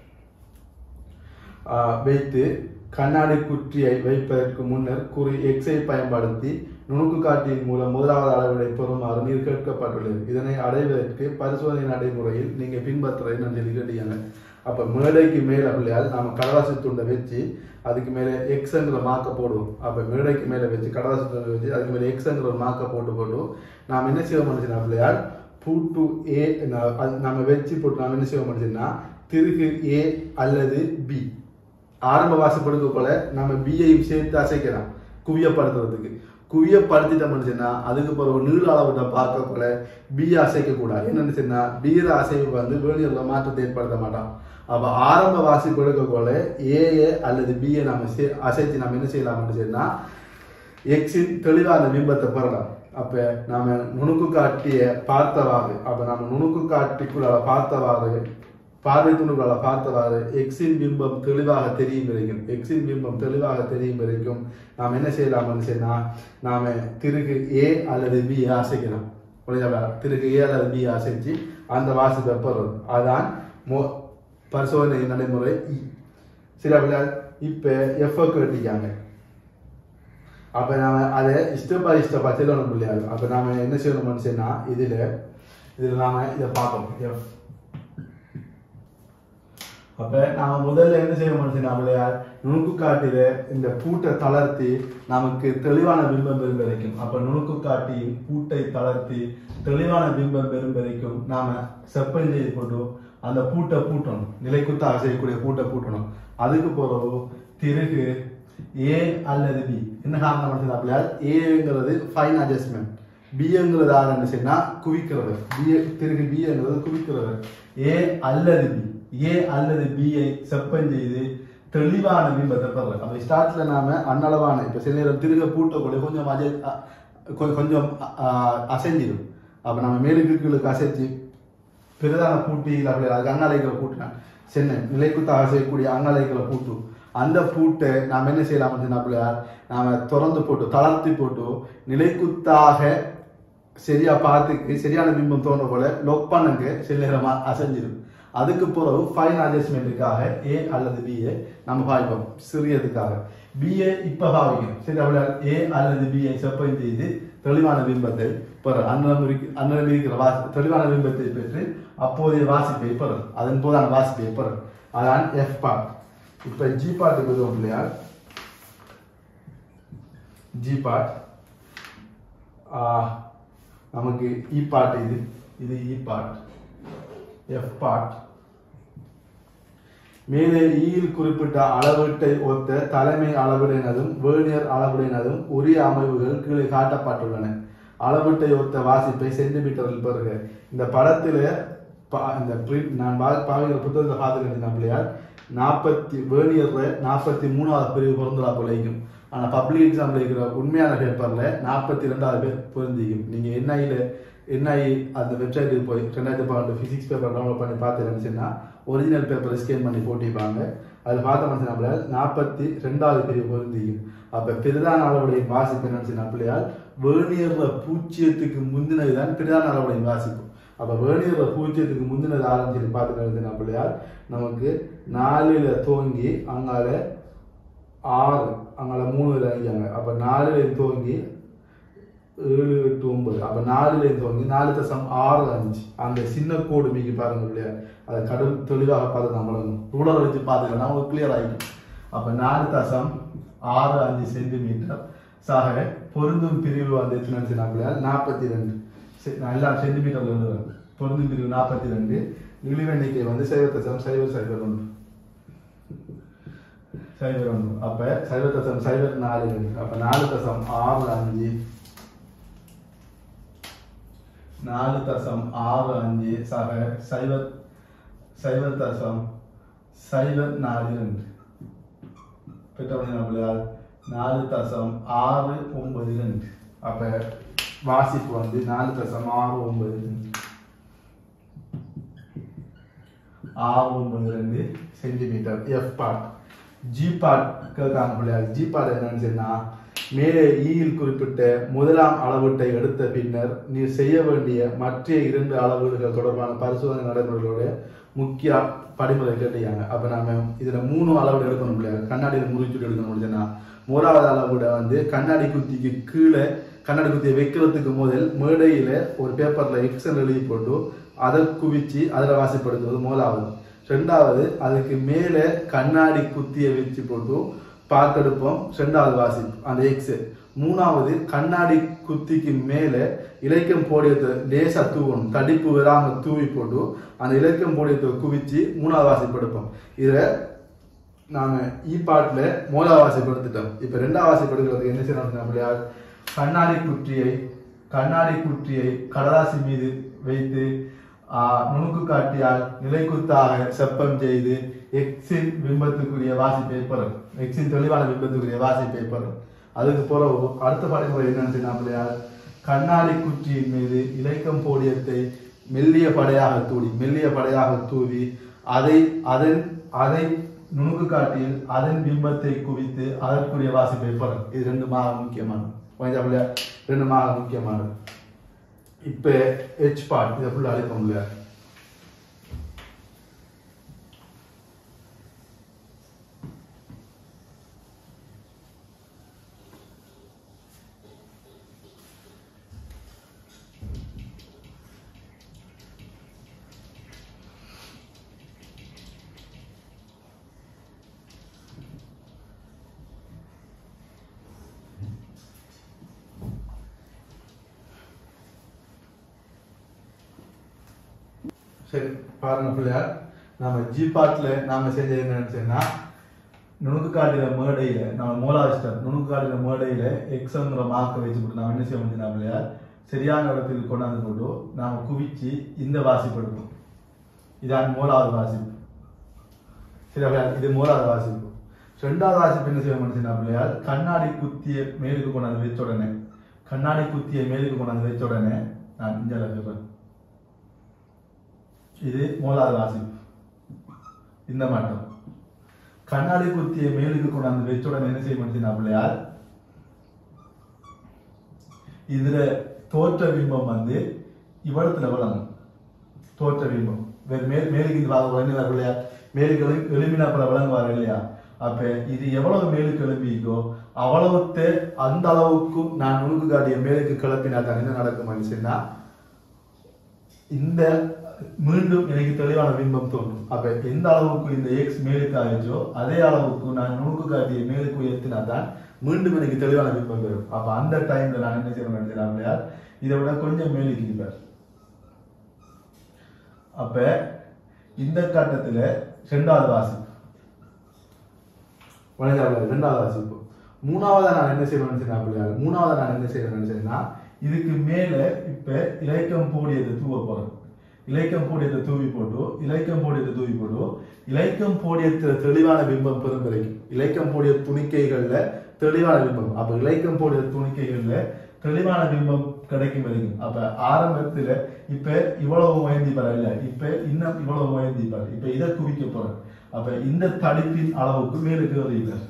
ஆஹ், வைத்து கண்ணாடி குற்றியை வைப்பதற்கு முன்னர் குறி எக்ஸை பயன்படுத்தி நுணுக்கு காட்டியின் மூலம் முதலாவது அளவிடை பெறுமாறு நீர் கேட்கப்பட்டுள்ளது இதனை அடைவதற்கு பரிசோதனை நடைமுறையில் நீங்க பின்பற்றுறது நான் சொல்லி கேட்டீங்க அப்ப மேடைக்கு மேல பிள்ளையால் நாம கடலாசி துண்டை வச்சு அதுக்கு மேல எக்ஸ்ங்கிற மார்க்க போடுவோம் அப்ப மேடைக்கு மேல வச்சு கடலாசி துண்டை வச்சு அதுக்கு மேல எக்ஸ்ங்கிற ஒரு மார்க்க போட்டு போட்டு நாம் என்ன செய்ய முடிச்சுன்னா பிள்ளையால் பூ டு ஏ நம்ம வச்சு போட்டு நாம் என்ன செய்ய முடிச்சுன்னா திருகு ஏ அல்லது பி ஆரம்ப வாசிப்படுக்கக்குள்ள நம்ம பியையும் சேர்த்து அசைக்கலாம் குவியப்படுத்துறதுக்கு குவியப்படுத்திட்டோம்னு சொன்னா அதுக்கு பிறகு நீள அளவுட்ட பார்க்கக்குள்ள பி அசைக்க கூடாது என்னன்னு சொன்னா பீர அசைவு வந்து வேணியர்ல மாற்றத்தை ஏற்படுத்த மாட்டான் அப்ப ஆரம்ப வாசிப்பு எடுக்கக்குள்ள ஏஏ அல்லது பிஏ நம்ம சே- அசைச்சு நம்ம என்ன செய்யலாம்னு சொன்னா எக்ஸின் தெளிவான பிம்பத்தை பெறலாம் அப்ப நாம நுணுக்கு காட்டிய பார்த்தவாறு அப்ப நம்ம நுணுக்கு காட்டிக்குள்ள பார்த்தவாறு பார்வை துணுக்குள்ள பார்த்தவாறு எக்ஸின் பிம்பம் தெளிவாக தெரியும் வரைக்கும் எக்ஸின் பிம்பம் தெளிவாக தெரியும் வரைக்கும் நாம் என்ன செய்யலாம்னு சொன்னா நாம திருகு ஏ அல்லது பி அசைக்கலாம் புரியுதா திருகு ஏ அல்லது பி அசைச்சு அந்த வாசிப்பை பெறுறது அதான் மோ பரிசோதனை நடைமுறை இ. சில விழா இப்ப எஃப் கேட்டிருக்காங்க அப்ப நாம அதை ஸ்டெப் பை ஸ்டெப்பா சொல்லணும் பிள்ளையாது அப்ப நாம என்ன செய்யணும்னு சொன்னா இதுல இதுல நாம இதை பார்க்கணும் எஃப் அப்ப நாம முதல்ல என்ன செய்யணும்னு சொன்னா பிள்ளையார் நுணுக்கு காட்டில இந்த பூட்டை தளர்த்தி நமக்கு தெளிவான பிம்பம் பெறும் வரைக்கும் அப்ப நுணுக்கு காட்டியின் பூட்டை தளர்த்தி தெளிவான பிம்பம் பெறும் வரைக்கும் நாம செப்பல் செய்து போட்டு அந்த பூட்டை பூட்டணும் நிலைக்குத்தாக செய்யக்கூடிய பூட்டை பூட்டணும் அதுக்கு பிறகு திருகு ஏ அல்லது பி என்ன காரணம் அப்படின்னா ஏங்கிறது ஃபைன் அட்ஜஸ்ட்மெண்ட் பிங்கிறது யார் என்ன செய்யணும்னா குவிக்கிறவர் பி திருகு பிங்கிறது குவிக்கிறவர் ஏ அல்லது பி ஏ அல்லது பியை செப்பன் செய்து தெளிவான பிம்பத்தை பெறலாம் அப்ப ஸ்டார்ட்ல நாம அன்னளவான இப்ப சில நேரம் திருக பூட்டக்கூடிய கொஞ்சம் அஜ அ- கொ- கொஞ்சம் அ- அ- அசைஞ்சிடும் அப்ப நம்ம மேலுக்கு கீழுக்கு அசைச்சு பிரதான பூட்டியில் அப்படி அதுக்கு அங்காலைகளை பூட்டினான் சென்னை நிலைக்குத்தாக செய்யக்கூடிய அங்காலைகளை பூட்டு அந்த பூட்டை நாம் என்ன செய்யலாம் அப்படின்னா நாம திறந்து போட்டு தளர்த்தி போட்டு நிலைக்குத்தாக சரியா பார்த்துக்கு சரியான பிம்பம் தோன்ற போல லொக் பண்ணுங்க சில நேரமா அசைஞ்சிடும் அதுக்கு பிறகு ஃபைன் அட்ஜஸ்ட்மெண்ட்டுக்காக ஏ அல்லது பிஏ நம்ம பாய்ப்போம் சிறியதுக்காக பிஏ இப்ப பாவிக்கும் சரி அவ்வளோ ஏ அல்லது பிஏ செப்பம் செய்து தெளிவான பிம்பத்தை பெற அன்னம் இருக்கு அன்னம் இருக்கிற வாசி தெளிவான பிம்பத்தை பெற்று அப்போதைய வாசிப்பை பெற அதன் போதான வாசிப்பை பெற அதான் எஃப் பார்ட் இப்போ ஜி பாட்டுக்கு வருவோம் இல்லையா ஜி பாட் நமக்கு இ பாட் இது இது இ பாட் எஃப் பாட் மேலே ஈயில் குறிப்பிட்ட அளவீட்டை ஒத்த தலைமை அளவிடைனதும் வேர்னியர் அளவிடைனதும் உரிய அமைவுகள் கீழே காட்டப்பட்டுள்ளன அளவீட்டை ஒத்த வாசிப்பை சென்டிமீட்டரில் பெறுக இந்த படத்துல பா- இந்த print நான் பா- பாவிக்கிற புத்தகத்தை பார்த்துக்கிட்டு பிள்ளையார் நாற்பத்தி வேர்னியர்ல நாற்பத்தி மூணாவது பிரிவு பொருந்தலா போலைக்கும் ஆனா பப்ளிக் எக்ஸாம்ல இருக்கிற உண்மையான பேப்பர்ல நாற்பத்தி ரெண்டாவது பேர் பொருந்திக்கும் நீங்க என்ஐல என்ஐ அந்த வெப்சைட்டுக்கு போய் ரெண்டாயிரத்தி பன்னெண்டு ஃபிசிக்ஸ் பேப்பர் டவுன்லோட் பண்ணி பார்த்து இருந்துச்சுன்னா ஒரிஜினல் பேப்பரை ஸ்கேன் பண்ணி போட்டிருப்பாங்க அதில் பார்த்த மனுஷன் நம்மளால் நாற்பத்தி ரெண்டாவது பிரிவு பொருந்திக்கும் அப்போ பிரதான அளவுடைய வாசிப்பு என்னன்னு நம்மளையால் வேணியர்ல பூஜ்ஜியத்துக்கு முந்தினது தான் பிரதான அளவுடைய வாசிப்பு அப்போ வேணியர்ல பூஜ்ஜியத்துக்கு முந்தினது ஆரம்பிச்சு பார்த்துக்கிறது நம்மளையால் நமக்கு நாலுல துவங்கி அங்கால ஆறு அங்கால மூணு வரை அழிஞ்சாங்க அப்போ நாலுல துவங்கி ஏழு எட்டு ஒன்பது அப்போ நாலுல துவங்கி நாலு தசம் ஆறு அஞ்சு அந்த சின்ன கோடு மீக்கி பாருங்க இல்லையா அதை கடல் தெளிவாக பார்த்து நம்மளும் ரூலர் வச்சு பார்த்துக்கலாம் நமக்கு கிளியர் ஆகிடும் அப்போ நாலு தசம் ஆறு அஞ்சு சென்டிமீட்டர் சாக பொருந்தும் பிரிவு வந்து எத்தனை நம்மளால் நாற்பத்தி ரெண்டு செ- நான் எல்லாம் சென்டிமீட்டர்ல எழுதுறேன் பொருந்தும் பிரிவு நாற்பத்தி ரெண்டு இழிவு எண்ணிக்கை வந்து சைவ தசம் சைவர் சைவர் ஒன்று சைவர் ஒன்று அப்போ சைவ தசம் சைவர் நாலு ரெண்டு அப்போ நாலு தசம் ஆறு அஞ்சு நாலு தசம் ஆறு அஞ்சு சக சைவர் சைவர் தசம் சைவர் நாலு ரெண்டு பெற்றவங்க நம்மளால் நாலு தசம் ஆறு ஒன்பது ரெண்டு அப்ப வாசிப்பு வந்து நாலு தசம் ஆறு ஒன்பது ரெண்டு ஆறு ஒன்பது ரெண்டு centimetre F part G part கேட்காங்க பிள்ளையார் ஜி பார்ட் என்னன்னு சொன்னா மேலே ஈயில் குறிப்பிட்ட முதலாம் அளவீட்டை எடுத்த பின்னர் நீ செய்ய வேண்டிய மற்ற இரண்டு அளவீடுகள் தொடர்பான பரிசோதனை நடைமுறைகளோட முக்கிய படிமுறை கேட்டீங்க அப்ப நாம இதுல மூணு அளவீடு எடுக்கணும் பிள்ளையார் கண்ணாடியில முறிச்சுட்டு எடுக்கணும் முடிஞ்சனா மூணாவது அளவீட வந்து கண்ணாடி குத்திக்கு கீழே கண்ணாடி குத்தியை வைக்கிறதுக்கு முதல் மேடையில ஒரு பேப்பர்ல எக்ஸல் எழுதி போட்டு அதை குவிச்சு அதில் வாசிப்படுத்துவது முதலாவது ரெண்டாவது அதுக்கு மேலே கண்ணாடி குத்தியை வச்சு போட்டு பார்த்தெடுப்போம் ரெண்டாவது வாசிப்பு அந்த எக்ஸ் மூணாவது கண்ணாடி குத்திக்கு மேலே இலக்கம் போடியத்தை லேசா தூவணும் தடிப்பு வராம தூவி போட்டு அந்த இலக்கம் போடியத்தை குவிச்சு மூணாவது வாசிப்பு எடுப்போம் இதை நாம இ பாட்டில் மூணாவது வாசிப்பு எடுத்துட்டோம் இப்போ ரெண்டாவது வாசிப்பு எடுக்கிறதுக்கு என்ன செய்யணும் அப்படியா கண்ணாடி குற்றியை கண்ணாடி குற்றியை கடலாசி மீது வைத்து ஆஹ், நுணுக்கு காட்டியால் நிலைக்குத்தாக செப்பம் செய்து எக்ஸின் பிம்பத்துக்குரிய வாசிப்பை பெறும் எக்ஸின் தெளிவான பிம்பத்துக்குரிய வாசிப்பை பெறும் அதுக்கு பிறகு அடுத்த படைமுறை என்னன்னு சொன்னா கண்ணாடி குற்றியின் மீது இலக்கம் போடியத்தை மெல்லிய படையாக தூவி மெல்லிய படையாக தூவி அதை அதன் அதை நுணுக்கு காட்டியில் அதன் பிம்பத்தை குவித்து அதற்குரிய வாசிப்பை பெறும் இது ரெண்டு மாக முக்கியமானது கொஞ்சம் ரெண்டு மாக முக்கியமானது இப்போ ஹெச் பார்ட் இதை ஃபுல்லாக அழைப்போம் இல்லையா சரி பாருங்க பிள்ளையார் நாம ஜி பார்ட்ல நாம செஞ்சது என்னன்னு சொன்னா நுணுக்கு காட்டுற மேடையில நம்ம மூலாவது ஸ்டெப் நுணுக்கு காட்டுற மேடையில எக்ஸம்ங்கிற மார்க்கை வச்சு போட்டு நாம என்ன செய்ய முடியும் பிள்ளையார் சரியான இடத்துக்கு கொண்டாந்து போட்டு நாம குவிச்சு இந்த வாசிப்பு எடுப்போம் இதான் மூலாவது வாசிப்பு சரி அப்படியா இது மூலாவது வாசிப்பு ரெண்டாவது வாசிப்பு என்ன செய்ய முடியும் பிள்ளையார் கண்ணாடி குத்திய மேலுக்கு கொண்டாந்து வச்ச உடனே கண்ணாடி குத்திய மேலுக்கு கொண்டாந்து வச்ச உடனே நான் இங்கே சொல்றேன் இது மூலாவது வாசிப்பு இந்த மாட்டம் கண்ணாடி குத்திய மேலுக்கு கொண்டாந்து வச்சுடன் என்ன செய்ய முடிச்சுனா பிள்ளையார் இதுல தோற்ற பிம்பம் வந்து இவ்வளத்துல விளங்கும் தோற்ற பிம்பம் வேறு மேல் மேலுக்கு இந்த பாகம் விளங்குதா பிள்ளையார் மேலுக்கு எழு எழுப்பினா பல விளங்குவார் இல்லையா அப்ப இது எவ்வளவு மேலுக்கு எழுப்பிக்கோ அவ்வளவுக்கு அந்த அளவுக்கு நான் நுணுக்கு காட்டிய மேலுக்கு கிளப்பினா தான் என்ன நடக்கும் மனுஷன்னா இந்த மீண்டும் எனக்கு தெளிவான பிம்பம் தோன்றும் அப்ப எந்த அளவுக்கு இந்த எக்ஸ் மேலுக்கு ஆயிடுச்சோ அதே அளவுக்கு நான் நுணுக்கு காட்டிய மேலுக்கு உயர்த்தினா தான் மீண்டும் எனக்கு தெளிவான பிம்பம் வரும் அப்ப அந்த டைம்ல நான் என்ன செய்யணும் நினைச்சேன் இல்லையா இதை விட கொஞ்சம் மேலுக்கு இருப்பார் அப்ப இந்த கட்டத்துல ரெண்டாவது வாசிப்பு வளைஞ்சாவில் ரெண்டாவது வாசிப்பு மூணாவதா நான் என்ன செய்வேன் நினைச்சேன் அப்படியா மூணாவதா நான் என்ன செய்வேன் நினைச்சேன்னா இதுக்கு மேல இப்ப இலக்கம் போடியதை தூவ போறேன் இலக்கம் போடியத்தை தூவி போட்டு இலக்கம் போடியத்தை தூவி போட்டு இலக்கம் போடியத்துல தெளிவான பிம்பம் பெரும் வரைக்கும் இலக்கம் போடிய துணிக்கைகள்ல தெளிவான பிம்பம் அப்ப இலக்கம் போடிய துணிக்கைகள்ல தெளிவான பிம்பம் கிடைக்கும் வரைக்கும் அப்ப ஆரம்பத்துல இப்ப இவ்வளவு உயர்ந்தி பாரு இல்ல இப்ப இன்னும் இவ்வளவு உயர்ந்தி பாரு இப்ப இதை குவிக்க போறேன் அப்ப இந்த தடிப்பின் அளவுக்கு மேலுக்கு வருகிறார்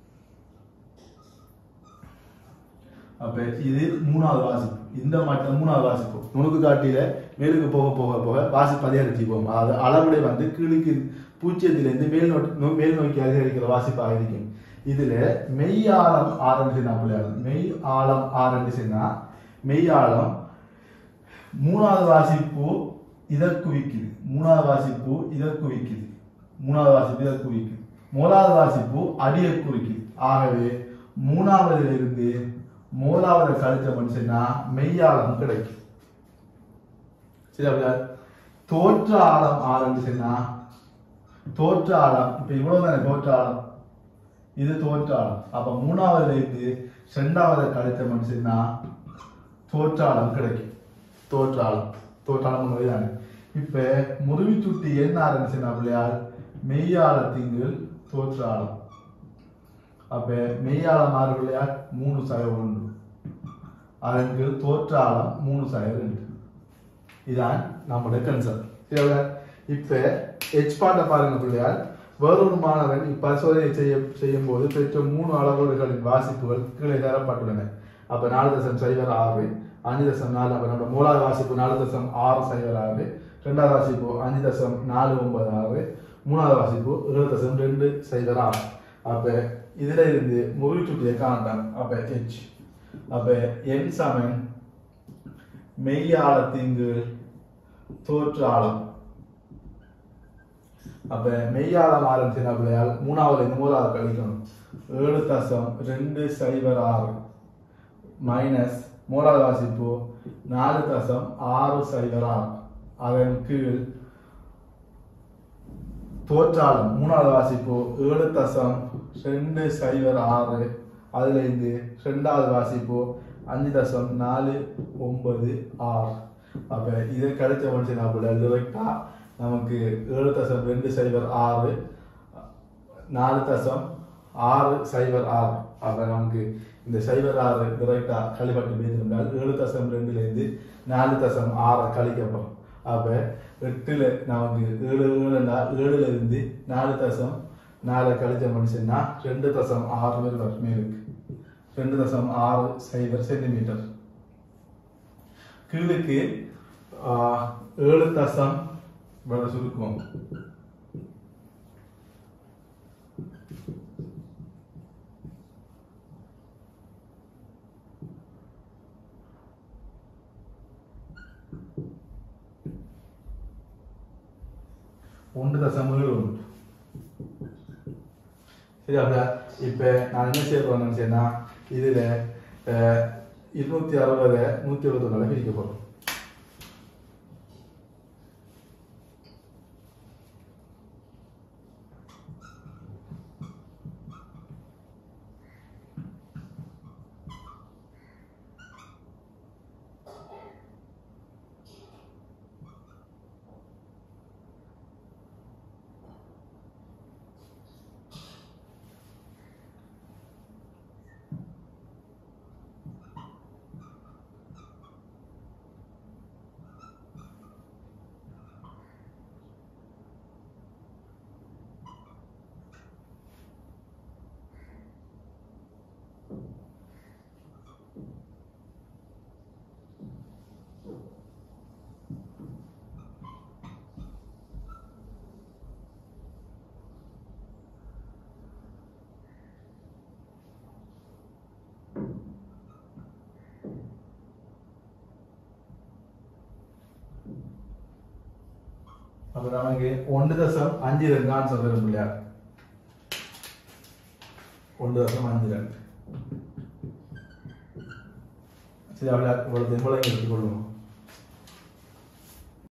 அப்ப இது மூணாவது வாசிப்பு இந்த மட்டம் மூணாவது வாசிப்பு நுணுக்கு காட்டில மேலுக்கு போக போக போக வாசிப்பு அதிகரிச்சு போகும் அதாவது அளவுடை வந்து கீழுக்கு பூஜ்ஜியத்திலிருந்து மேல் நோக்கி மேல் நோக்கி அதிகரிக்கிற வாசிப்பாக இருக்கும் இதுல மெய் ஆழம் ஆரம்பிச்சுனா பிள்ளையார் மெய் ஆழம் ஆரம்பிச்சுன்னா மெய் ஆழம் மூணாவது வாசிப்பு இதை குவிக்குது மூணாவது வாசிப்பு இதை குவிக்குது மூணாவது வாசிப்பு இதை குவிக்குது முதலாவது வாசிப்பு அடியை குறிக்குது ஆகவே மூணாவதுல இருந்து மூணாவது கழிச்ச மனுஷனா மெய்யாளம் கிடைக்கும் சரி அப்படியா தோற்ற ஆழம் ஆரம்பிச்சுன்னா தோற்ற ஆழம் இப்ப இவ்வளவு தானே தோற்ற ஆழம் இது தோற்ற ஆழம் அப்ப மூணாவதுல இருந்து ரெண்டாவது கழிச்ச மனுஷனா தோற்றாளம் கிடைக்கும் தோற்றாளம் தோற்றாளம் தானே இப்ப முருவி சுட்டி என்ன ஆரம்பிச்சுன்னா பிள்ளையார் மெய்யாளத்திங்கள் தோற்றாளம் அப்ப மெய்யாளம் ஆறு பிள்ளையார் மூணு சதவீதம் உண்டு அதற்கு தோற்றாளம் மூணு சதவீதம் ரெண்டு இதான் நம்முடைய கன்செப்ட் சரியா இப்ப எச் பாட்டை பாருங்க பிள்ளையார் வேறொரு மாணவன் இப்பரிசோதனை செய்ய செய்யும் போது பெற்ற மூணு அளவுகளின் வாசிப்புகள் கீழே தரப்பட்டுள்ளன அப்ப நாலு தசம் சைபர் ஆறு அஞ்சு தசம் நாலு அப்ப நம்ம மூணாவது வாசிப்பு நாலு தசம் ஆறு சைபர் ஆறு ரெண்டாவது வாசிப்பு அஞ்சு தசம் நாலு ஒன்பது ஆறு மூணாவது வாசிப்பு ஏழு தசம் ரெண்டு சைபர் ஆறு அப்ப இதுல இருந்து முறிச்சுட்டிய காண்டம் அப்ப ஹெச் அப்ப என் சமன் மெய்யாளத்திங்கு தோற்றாளம் அப்ப மெய்யாளம் ஆரம்பிச்சுன்னா பிள்ளையால் மூணாவது இந்த மூணாவது கழிக்கணும் ஏழு தசம் ரெண்டு சைபர் ஆறு மைனஸ் மூணாவது வாசிப்பு நாலு தசம் ஆறு சைபர் ஆறு அதன் கீழ் தோற்றாளம் மூணாவது வாசிப்பு ஏழு தசம் ரெண்டு சைபர் ஆறு அதுல இருந்து ரெண்டாவது வாசிப்பு அஞ்சு தசம் நாலு ஒன்பது ஆறு அப்ப இதை கழிச்ச மனுஷன் அப்படி டிரெக்டா நமக்கு ஏழு தசம் ரெண்டு சைபர் ஆறு நாலு தசம் ஆறு சைபர் ஆறு அப்ப நமக்கு இந்த சைபர் ஆறு டிரெக்டா கழிப்பட்டு பேசிருந்தால் ஏழு தசம் ரெண்டுல இருந்து நாலு தசம் ஆறை கழிக்கப்படும் அப்ப எட்டுல நமக்கு ஏழு ஏழுனா ஏழுல இருந்து நாலு தசம் நாலு கழிச்ச மனுஷன்னா ரெண்டு தசம் ஆறு பேர் வரும் மேலுக்கு ரெண்டு தசம் ஆறு சைபர் சென்டிமீட்டர் கீழுக்கு ஆஹ், ஏழு தசம் வர சுருக்கம் ஒன்று தசம் ஏழு ஒன்று சரி அப்படியா இப்போ நான் என்ன செய்ய போறேன்னு நினைச்சேன்னா இதில் இருநூத்தி அறுபது நூற்றி எழுபத்தொன்னால பிரிக்க போகிறோம் அப்போ நமக்கு ஒன்று தசம் அஞ்சு ரெண்டு ஆன்சர் வரும் இல்லையா ஒன்று தசம் அஞ்சு ரெண்டு சரி அப்படி இவ்வளவு இவ்வளவு எடுத்துக்கொள்ளுவோம்